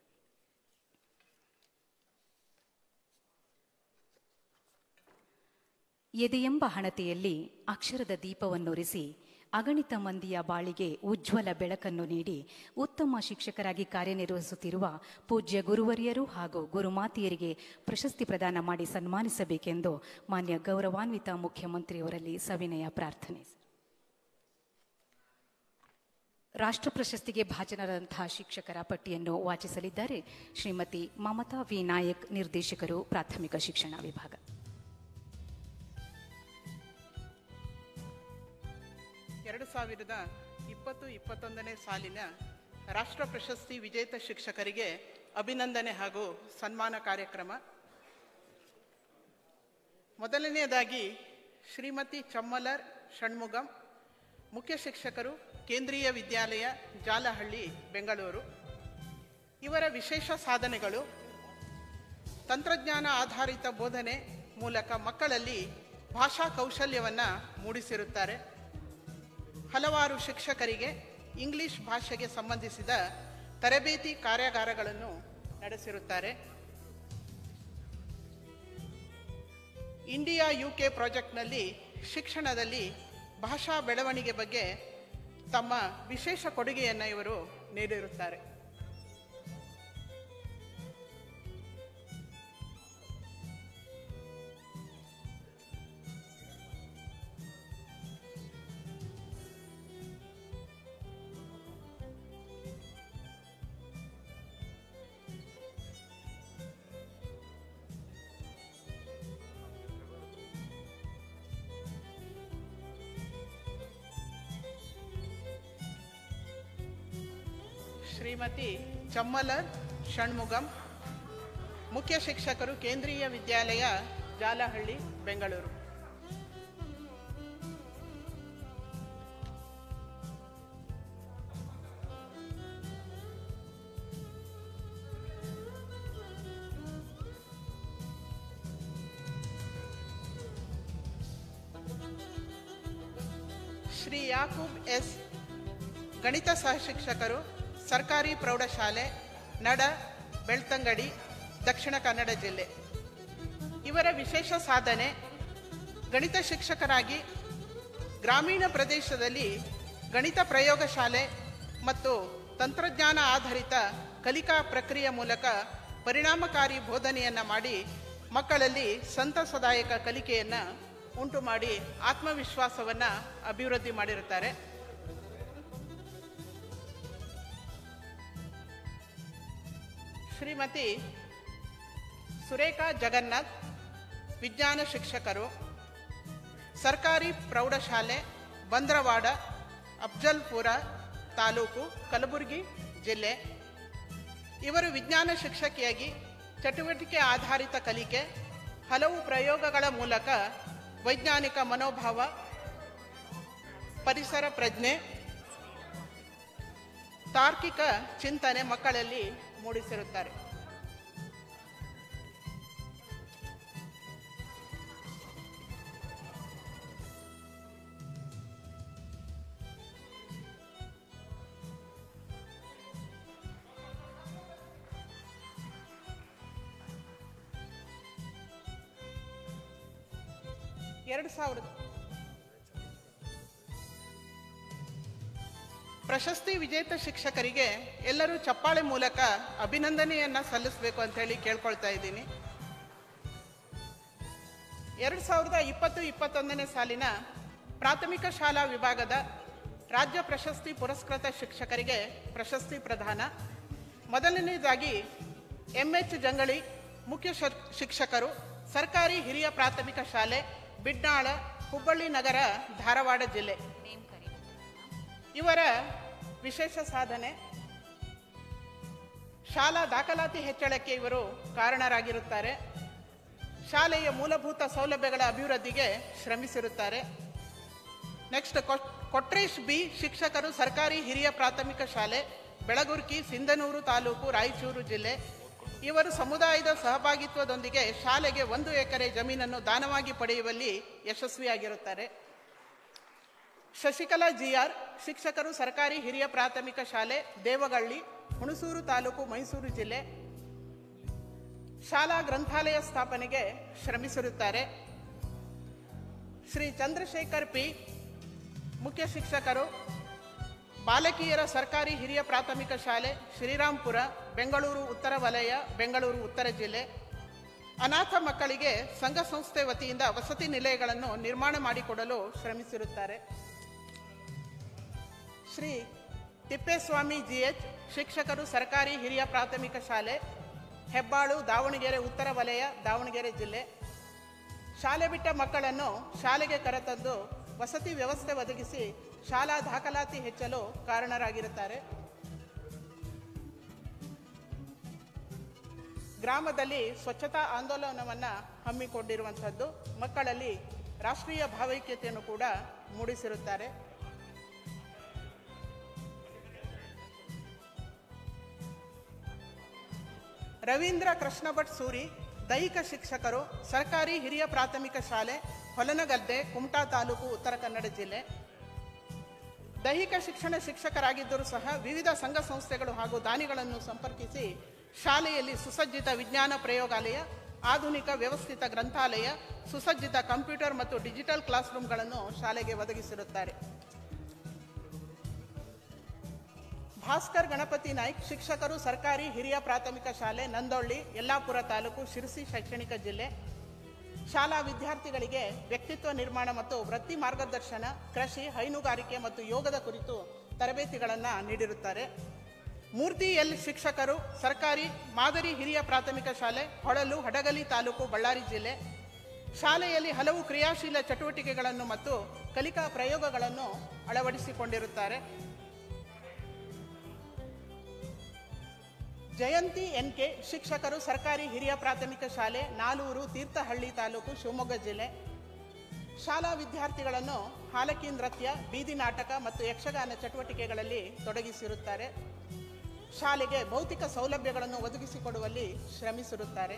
ಎದೆಯೆಂಬ ಹಣತೆಯಲ್ಲಿ ಅಕ್ಷರದ ದೀಪವನ್ನುರಿಸಿ ಅಗಣಿತ ಮಂದಿಯ ಬಾಳಿಗೆ ಉಜ್ವಲ ಬೆಳಕನ್ನು ನೀಡಿ ಉತ್ತಮ ಶಿಕ್ಷಕರಾಗಿ ಕಾರ್ಯನಿರ್ವಹಿಸುತ್ತಿರುವ ಪೂಜ್ಯ ಗುರುವರಿಯರು ಹಾಗೂ ಗುರುಮಾತೆಯರಿಗೆ ಪ್ರಶಸ್ತಿ ಪ್ರದಾನ ಮಾಡಿ ಸನ್ಮಾನಿಸಬೇಕೆಂದು ಮಾನ್ಯ ಗೌರವಾನ್ವಿತ ಮುಖ್ಯಮಂತ್ರಿಯವರಲ್ಲಿ ಸವಿನಯ ಪ್ರಾರ್ಥನೆ ರಾಷ್ಟ್ರ ಪ್ರಶಸ್ತಿಗೆ ಭಾಜನರಾದಂತಹ ಶಿಕ್ಷಕರ ಪಟ್ಟಿಯನ್ನು ವಾಚಿಸಲಿದ್ದಾರೆ ಶ್ರೀಮತಿ ಮಮತಾ ವಿ ನಾಯಕ್ ನಿರ್ದೇಶಕರು ಪ್ರಾಥಮಿಕ ಶಿಕ್ಷಣ ವಿಭಾಗ ಎರಡು ಸಾವಿರದ ಇಪ್ಪತ್ತು ಇಪ್ಪತ್ತೊಂದನೇ ಸಾಲಿನ ರಾಷ್ಟ್ರ ಪ್ರಶಸ್ತಿ ವಿಜೇತ ಶಿಕ್ಷಕರಿಗೆ ಅಭಿನಂದನೆ ಹಾಗೂ ಸನ್ಮಾನ ಕಾರ್ಯಕ್ರಮ ಮೊದಲನೆಯದಾಗಿ ಶ್ರೀಮತಿ ಚಮ್ಮಲರ್ ಷಣ್ಮುಗಂ ಮುಖ್ಯ ಶಿಕ್ಷಕರು ಕೇಂದ್ರೀಯ ವಿದ್ಯಾಲಯ ಜಾಲಹಳ್ಳಿ ಬೆಂಗಳೂರು ಇವರ ವಿಶೇಷ ಸಾಧನೆಗಳು ತಂತ್ರಜ್ಞಾನ ಆಧಾರಿತ ಬೋಧನೆ ಮೂಲಕ ಮಕ್ಕಳಲ್ಲಿ ಭಾಷಾ ಕೌಶಲ್ಯವನ್ನು ಮೂಡಿಸಿರುತ್ತಾರೆ ಹಲವಾರು ಶಿಕ್ಷಕರಿಗೆ ಇಂಗ್ಲಿಷ್ ಭಾಷೆಗೆ ಸಂಬಂಧಿಸಿದ ತರಬೇತಿ ಕಾರ್ಯಾಗಾರಗಳನ್ನು ನಡೆಸಿರುತ್ತಾರೆ ಇಂಡಿಯಾ ಯು ಕೆ ಪ್ರಾಜೆಕ್ಟ್ನಲ್ಲಿ ಶಿಕ್ಷಣದಲ್ಲಿ ಭಾಷಾ ಬೆಳವಣಿಗೆ ಬಗ್ಗೆ ತಮ್ಮ ವಿಶೇಷ ಕೊಡುಗೆಯನ್ನು ಇವರು ನೀಡಿರುತ್ತಾರೆ ಶ್ರೀಮತಿ ಚಮ್ಮಲರ್ ಷಣ್ಮುಗಂ ಮುಖ್ಯ ಶಿಕ್ಷಕರು ಕೇಂದ್ರೀಯ ವಿದ್ಯಾಲಯ ಜಾಲಹಳ್ಳಿ ಬೆಂಗಳೂರು ಶ್ರೀ ಯಾಕೂಬ್ ಎಸ್ ಗಣಿತ ಸಹಶಿಕ್ಷಕರು ಸರ್ಕಾರಿ ಪ್ರೌಢಶಾಲೆ ನಡ ಬೆಳ್ತಂಗಡಿ ದಕ್ಷಿಣ ಕನ್ನಡ ಜಿಲ್ಲೆ ಇವರ ವಿಶೇಷ ಸಾಧನೆ ಗಣಿತ ಶಿಕ್ಷಕರಾಗಿ ಗ್ರಾಮೀಣ ಪ್ರದೇಶದಲ್ಲಿ ಗಣಿತ ಪ್ರಯೋಗಶಾಲೆ ಮತ್ತು ತಂತ್ರಜ್ಞಾನ ಆಧಾರಿತ ಕಲಿಕಾ ಪ್ರಕ್ರಿಯೆ ಮೂಲಕ ಪರಿಣಾಮಕಾರಿ ಬೋಧನೆಯನ್ನು ಮಾಡಿ ಮಕ್ಕಳಲ್ಲಿ ಸಂತಸದಾಯಕ ಕಲಿಕೆಯನ್ನು ಉಂಟು ಮಾಡಿ ಆತ್ಮವಿಶ್ವಾಸವನ್ನು ಅಭಿವೃದ್ಧಿ ಮಾಡಿರುತ್ತಾರೆ ಶ್ರೀಮತಿ ಸುರೇಖಾ ಜಗನ್ನಾಥ್ ವಿಜ್ಞಾನ ಶಿಕ್ಷಕರು ಸರ್ಕಾರಿ ಪ್ರೌಢಶಾಲೆ ಬಂದ್ರವಾಡ ಅಫ್ಜಲ್ಪುರ ತಾಲೂಕು ಕಲಬುರಗಿ ಜಿಲ್ಲೆ ಇವರು ವಿಜ್ಞಾನ ಶಿಕ್ಷಕಿಯಾಗಿ ಚಟುವಟಿಕೆ ಆಧಾರಿತ ಕಲಿಕೆ ಹಲವು ಪ್ರಯೋಗಗಳ ಮೂಲಕ ವೈಜ್ಞಾನಿಕ ಮನೋಭಾವ ಪರಿಸರ ಪ್ರಜ್ಞೆ ತಾರ್ಕಿಕ ಚಿಂತನೆ ಮಕ್ಕಳಲ್ಲಿ ಮೂಡಿಸಿರುತ್ತಾರೆ ಎರಡು ಸಾವಿರದ ಪ್ರಶಸ್ತಿ ವಿಜೇತ ಶಿಕ್ಷಕರಿಗೆ ಎಲ್ಲರೂ ಚಪ್ಪಾಳೆ ಮೂಲಕ ಅಭಿನಂದನೆಯನ್ನ ಸಲ್ಲಿಸಬೇಕು ಅಂತ ಹೇಳಿ ಕೇಳ್ಕೊಳ್ತಾ ಇದ್ದೀನಿ ಎರಡು ಸಾವಿರದ ಇಪ್ಪತ್ತು ಇಪ್ಪತ್ತೊಂದನೇ ಸಾಲಿನ ಪ್ರಾಥಮಿಕ ಶಾಲಾ ವಿಭಾಗದ ರಾಜ್ಯ ಪ್ರಶಸ್ತಿ ಪುರಸ್ಕೃತ ಶಿಕ್ಷಕರಿಗೆ ಪ್ರಶಸ್ತಿ ಪ್ರದಾನ ಮೊದಲನೇದಾಗಿ ಎಂ ಎಚ್ ಜಂಗಳಿ ಮುಖ್ಯ ಶ- ಶಿಕ್ಷಕರು ಸರ್ಕಾರಿ ಹಿರಿಯ ಪ್ರಾಥಮಿಕ ಶಾಲೆ ಬಿಡ್ನಾಳ ಹುಬ್ಬಳ್ಳಿ ನಗರ ಧಾರವಾಡ ಜಿಲ್ಲೆ ಇವರ ವಿಶೇಷ ಸಾಧನೆ ಶಾಲಾ ದಾಖಲಾತಿ ಹೆಚ್ಚಳಕ್ಕೆ ಇವರು ಕಾರಣರಾಗಿರುತ್ತಾರೆ ಶಾಲೆಯ ಮೂಲಭೂತ ಸೌಲಭ್ಯಗಳ ಅಭಿವೃದ್ಧಿಗೆ ಶ್ರಮಿಸಿರುತ್ತಾರೆ ನೆಕ್ಸ್ಟ್ ಕೊಟ್ರೇಶ್ ಬಿ ಶಿಕ್ಷಕರು ಸರ್ಕಾರಿ ಹಿರಿಯ ಪ್ರಾಥಮಿಕ ಶಾಲೆ ಬೆಳಗುರ್ಕಿ ಸಿಂಧನೂರು ತಾಲೂಕು ರಾಯಚೂರು ಜಿಲ್ಲೆ ಇವರು ಸಮುದಾಯದ ಸಹಭಾಗಿತ್ವದೊಂದಿಗೆ ಶಾಲೆಗೆ ಒಂದು ಎಕರೆ ಜಮೀನನ್ನು ದಾನವಾಗಿ ಪಡೆಯುವಲ್ಲಿ ಯಶಸ್ವಿಯಾಗಿರುತ್ತಾರೆ ಶಶಿಕಲಾ ಜಿಆರ್ ಶಿಕ್ಷಕರು ಸರ್ಕಾರಿ ಹಿರಿಯ ಪ್ರಾಥಮಿಕ ಶಾಲೆ ದೇವಗಳ್ಳಿ ಹುಣಸೂರು ತಾಲೂಕು ಮೈಸೂರು ಜಿಲ್ಲೆ ಶಾಲಾ ಗ್ರಂಥಾಲಯ ಸ್ಥಾಪನೆಗೆ ಶ್ರಮಿಸಿರುತ್ತಾರೆ ಶ್ರೀ ಚಂದ್ರಶೇಖರ್ ಪಿ ಮುಖ್ಯ ಶಿಕ್ಷಕರು ಬಾಲಕಿಯರ ಸರ್ಕಾರಿ ಹಿರಿಯ ಪ್ರಾಥಮಿಕ ಶಾಲೆ ಶ್ರೀರಾಂಪುರ ಬೆಂಗಳೂರು ಉತ್ತರ ವಲಯ ಬೆಂಗಳೂರು ಉತ್ತರ ಜಿಲ್ಲೆ ಅನಾಥ ಮಕ್ಕಳಿಗೆ ಸಂಘ ಸಂಸ್ಥೆ ವತಿಯಿಂದ ವಸತಿ ನಿಲಯಗಳನ್ನು ನಿರ್ಮಾಣ ಮಾಡಿಕೊಡಲು ಶ್ರಮಿಸಿರುತ್ತಾರೆ ಶ್ರೀ ತಿಪ್ಪೇಸ್ವಾಮಿ ಜಿಎಚ್ ಶಿಕ್ಷಕರು ಸರ್ಕಾರಿ ಹಿರಿಯ ಪ್ರಾಥಮಿಕ ಶಾಲೆ ಹೆಬ್ಬಾಳು ದಾವಣಗೆರೆ ಉತ್ತರ ವಲಯ ದಾವಣಗೆರೆ ಜಿಲ್ಲೆ ಶಾಲೆ ಬಿಟ್ಟ ಮಕ್ಕಳನ್ನು ಶಾಲೆಗೆ ಕರೆತಂದು ವಸತಿ ವ್ಯವಸ್ಥೆ ಒದಗಿಸಿ ಶಾಲಾ ದಾಖಲಾತಿ ಹೆಚ್ಚಲು ಕಾರಣರಾಗಿರುತ್ತಾರೆ ಗ್ರಾಮದಲ್ಲಿ ಸ್ವಚ್ಛತಾ ಆಂದೋಲನವನ್ನು ಹಮ್ಮಿಕೊಂಡಿರುವಂಥದ್ದು ಮಕ್ಕಳಲ್ಲಿ ರಾಷ್ಟ್ರೀಯ ಭಾವೈಕ್ಯತೆಯನ್ನು ಕೂಡ ಮೂಡಿಸಿರುತ್ತಾರೆ ರವೀಂದ್ರ ಕೃಷ್ಣ ಭಟ್ ಸೂರಿ ದೈಹಿಕ ಶಿಕ್ಷಕರು ಸರ್ಕಾರಿ ಹಿರಿಯ ಪ್ರಾಥಮಿಕ ಶಾಲೆ ಹೊಲನಗದ್ದೆ ಕುಮಟಾ ತಾಲೂಕು ಉತ್ತರ ಕನ್ನಡ ಜಿಲ್ಲೆ ದೈಹಿಕ ಶಿಕ್ಷಣ ಶಿಕ್ಷಕರಾಗಿದ್ದರೂ ಸಹ ವಿವಿಧ ಸಂಘ ಸಂಸ್ಥೆಗಳು ಹಾಗೂ ದಾನಿಗಳನ್ನು ಸಂಪರ್ಕಿಸಿ ಶಾಲೆಯಲ್ಲಿ ಸುಸಜ್ಜಿತ ವಿಜ್ಞಾನ ಪ್ರಯೋಗಾಲಯ ಆಧುನಿಕ ವ್ಯವಸ್ಥಿತ ಗ್ರಂಥಾಲಯ ಸುಸಜ್ಜಿತ ಕಂಪ್ಯೂಟರ್ ಮತ್ತು ಡಿಜಿಟಲ್ ಕ್ಲಾಸ್ ರೂಮ್ಗಳನ್ನು ಶಾಲೆಗೆ ಒದಗಿಸಿರುತ್ತಾರೆ ಭಾಸ್ಕರ್ ಗಣಪತಿ ನಾಯ್ಕ್ ಶಿಕ್ಷಕರು ಸರ್ಕಾರಿ ಹಿರಿಯ ಪ್ರಾಥಮಿಕ ಶಾಲೆ ನಂದೊಳ್ಳಿ ಯಲ್ಲಾಪುರ ತಾಲೂಕು ಶಿರಸಿ ಶೈಕ್ಷಣಿಕ ಜಿಲ್ಲೆ ಶಾಲಾ ವಿದ್ಯಾರ್ಥಿಗಳಿಗೆ ವ್ಯಕ್ತಿತ್ವ ನಿರ್ಮಾಣ ಮತ್ತು ವೃತ್ತಿ ಮಾರ್ಗದರ್ಶನ ಕೃಷಿ ಹೈನುಗಾರಿಕೆ ಮತ್ತು ಯೋಗದ ಕುರಿತು ತರಬೇತಿಗಳನ್ನು ನೀಡಿರುತ್ತಾರೆ ಮೂರ್ತಿ ಎಲ್ ಶಿಕ್ಷಕರು ಸರ್ಕಾರಿ ಮಾದರಿ ಹಿರಿಯ ಪ್ರಾಥಮಿಕ ಶಾಲೆ ಹೊಳಲು ಹಡಗಲಿ ತಾಲೂಕು ಬಳ್ಳಾರಿ ಜಿಲ್ಲೆ ಶಾಲೆಯಲ್ಲಿ ಹಲವು ಕ್ರಿಯಾಶೀಲ ಚಟುವಟಿಕೆಗಳನ್ನು ಮತ್ತು ಕಲಿಕಾ ಪ್ರಯೋಗಗಳನ್ನು ಅಳವಡಿಸಿಕೊಂಡಿರುತ್ತಾರೆ ಜಯಂತಿ ಎನ್ ಕೆ ಶಿಕ್ಷಕರು ಸರ್ಕಾರಿ ಹಿರಿಯ ಪ್ರಾಥಮಿಕ ಶಾಲೆ ನಾಲೂರು ತೀರ್ಥಹಳ್ಳಿ ತಾಲೂಕು ಶಿವಮೊಗ್ಗ ಜಿಲ್ಲೆ ಶಾಲಾ ವಿದ್ಯಾರ್ಥಿಗಳನ್ನು ಹಾಲಕಿ ನೃತ್ಯ ಬೀದಿ ನಾಟಕ ಮತ್ತು ಯಕ್ಷಗಾನ ಚಟುವಟಿಕೆಗಳಲ್ಲಿ ತೊಡಗಿಸಿರುತ್ತಾರೆ ಶಾಲೆಗೆ ಭೌತಿಕ ಸೌಲಭ್ಯಗಳನ್ನು ಒದಗಿಸಿಕೊಡುವಲ್ಲಿ ಶ್ರಮಿಸಿರುತ್ತಾರೆ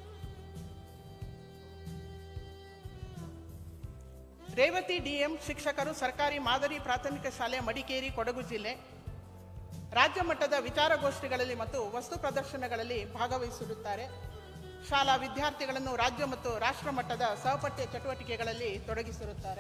ರೇವತಿ ಡಿಎಂ ಶಿಕ್ಷಕರು ಸರ್ಕಾರಿ ಮಾದರಿ ಪ್ರಾಥಮಿಕ ಶಾಲೆ ಮಡಿಕೇರಿ ಕೊಡಗು ಜಿಲ್ಲೆ ರಾಜ್ಯ ಮಟ್ಟದ ವಿಚಾರಗೋಷ್ಠಿಗಳಲ್ಲಿ ಮತ್ತು ವಸ್ತು ಪ್ರದರ್ಶನಗಳಲ್ಲಿ ಭಾಗವಹಿಸಿರುತ್ತಾರೆ ಶಾಲಾ ವಿದ್ಯಾರ್ಥಿಗಳನ್ನು ರಾಜ್ಯ ಮತ್ತು ರಾಷ್ಟ್ರ ಮಟ್ಟದ ಸಹಪಠ್ಯ ಚಟುವಟಿಕೆಗಳಲ್ಲಿ ತೊಡಗಿಸಿರುತ್ತಾರೆ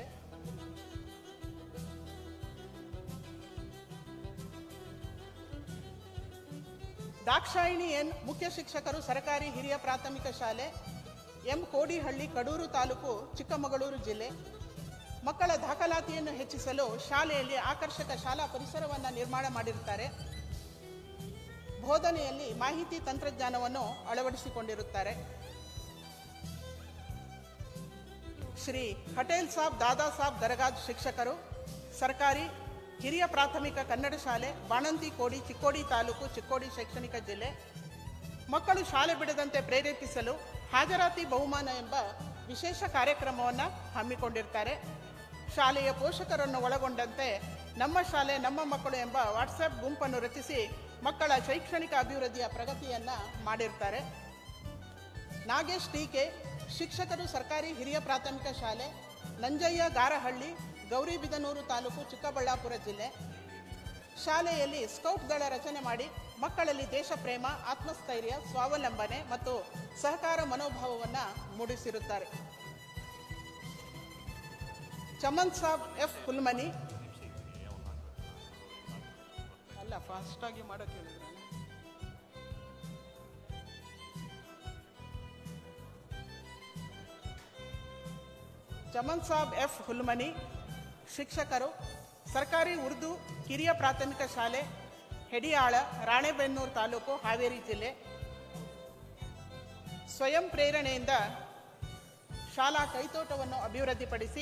ದಾಕ್ಷಾಯಿಣಿ ಎನ್ ಮುಖ್ಯ ಶಿಕ್ಷಕರು ಸರ್ಕಾರಿ ಹಿರಿಯ ಪ್ರಾಥಮಿಕ ಶಾಲೆ ಎಂ ಕೋಡಿಹಳ್ಳಿ ಕಡೂರು ತಾಲೂಕು ಚಿಕ್ಕಮಗಳೂರು ಜಿಲ್ಲೆ ಮಕ್ಕಳ ದಾಖಲಾತಿಯನ್ನು ಹೆಚ್ಚಿಸಲು ಶಾಲೆಯಲ್ಲಿ ಆಕರ್ಷಕ ಶಾಲಾ ಪರಿಸರವನ್ನು ನಿರ್ಮಾಣ ಮಾಡಿರುತ್ತಾರೆ ಬೋಧನೆಯಲ್ಲಿ ಮಾಹಿತಿ ತಂತ್ರಜ್ಞಾನವನ್ನು ಅಳವಡಿಸಿಕೊಂಡಿರುತ್ತಾರೆ ಶ್ರೀ ಪಟೇಲ್ ಸಾಬ್ ದಾದಾ ಸಾಬ್ ದರಗಾದ್ ಶಿಕ್ಷಕರು ಸರ್ಕಾರಿ ಹಿರಿಯ ಪ್ರಾಥಮಿಕ ಕನ್ನಡ ಶಾಲೆ ಬಾಣಂತಿ ಕೋಡಿ ಚಿಕ್ಕೋಡಿ ತಾಲೂಕು ಚಿಕ್ಕೋಡಿ ಶೈಕ್ಷಣಿಕ ಜಿಲ್ಲೆ ಮಕ್ಕಳು ಶಾಲೆ ಬಿಡದಂತೆ ಪ್ರೇರೇಪಿಸಲು ಹಾಜರಾತಿ ಬಹುಮಾನ ಎಂಬ ವಿಶೇಷ ಕಾರ್ಯಕ್ರಮವನ್ನು ಹಮ್ಮಿಕೊಂಡಿರ್ತಾರೆ ಶಾಲೆಯ ಪೋಷಕರನ್ನು ಒಳಗೊಂಡಂತೆ ನಮ್ಮ ಶಾಲೆ ನಮ್ಮ ಮಕ್ಕಳು ಎಂಬ ವಾಟ್ಸಪ್ ಗುಂಪನ್ನು ರಚಿಸಿ ಮಕ್ಕಳ ಶೈಕ್ಷಣಿಕ ಅಭಿವೃದ್ಧಿಯ ಪ್ರಗತಿಯನ್ನು ಮಾಡಿರ್ತಾರೆ ನಾಗೇಶ್ ಟೀಕೆ ಶಿಕ್ಷಕರು ಸರ್ಕಾರಿ ಹಿರಿಯ ಪ್ರಾಥಮಿಕ ಶಾಲೆ ನಂಜಯ್ಯ ಗಾರಹಳ್ಳಿ ಗೌರಿಬಿದನೂರು ತಾಲೂಕು ಚಿಕ್ಕಬಳ್ಳಾಪುರ ಜಿಲ್ಲೆ ಶಾಲೆಯಲ್ಲಿ ಸ್ಕೌಟ್ ದಳ ರಚನೆ ಮಾಡಿ ಮಕ್ಕಳಲ್ಲಿ ದೇಶ ಪ್ರೇಮ ಆತ್ಮಸ್ಥೈರ್ಯ ಸ್ವಾವಲಂಬನೆ ಮತ್ತು ಸಹಕಾರ ಮನೋಭಾವವನ್ನು ಮೂಡಿಸಿರುತ್ತಾರೆ ಚಮನ್ ಸಾಬ್ ಎಫ್ ಹುಲ್ಮನಿ ಅಲ್ಲ ಫಾಸ್ಟಾಗಿ ಮಾಡೋಕೆ ಹೇಳಿದ್ರೆ ಚಮನ್ ಸಾಬ್ ಎಫ್ ಹುಲ್ಮನಿ ಶಿಕ್ಷಕರು ಸರ್ಕಾರಿ ಉರ್ದು ಕಿರಿಯ ಪ್ರಾಥಮಿಕ ಶಾಲೆ ಹೆಡಿಯಾಳ ರಾಣೆಬೆನ್ನೂರು ತಾಲೂಕು ಹಾವೇರಿ ಜಿಲ್ಲೆ ಸ್ವಯಂ ಪ್ರೇರಣೆಯಿಂದ ಶಾಲಾ ಕೈತೋಟವನ್ನು ಅಭಿವೃದ್ಧಿಪಡಿಸಿ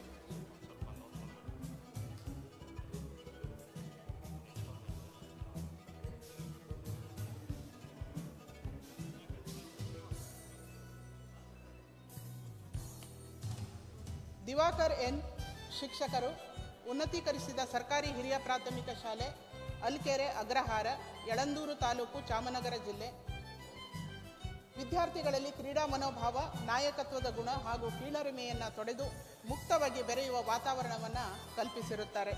ದಿವಾಕರ್ ಎನ್ ಶಿಕ್ಷಕರು ಉನ್ನತೀಕರಿಸಿದ ಸರ್ಕಾರಿ ಹಿರಿಯ ಪ್ರಾಥಮಿಕ ಶಾಲೆ ಅಲ್ಕೆರೆ ಅಗ್ರಹಾರ ಯಳಂದೂರು ತಾಲೂಕು ಚಾಮನಗರ ಜಿಲ್ಲೆ ವಿದ್ಯಾರ್ಥಿಗಳಲ್ಲಿ ಕ್ರೀಡಾ ಮನೋಭಾವ ನಾಯಕತ್ವದ ಗುಣ ಹಾಗೂ ಕೀಳರಿಮೆಯನ್ನು ತೊಡೆದು ಮುಕ್ತವಾಗಿ ಬೆರೆಯುವ ವಾತಾವರಣವನ್ನು ಕಲ್ಪಿಸಿರುತ್ತಾರೆ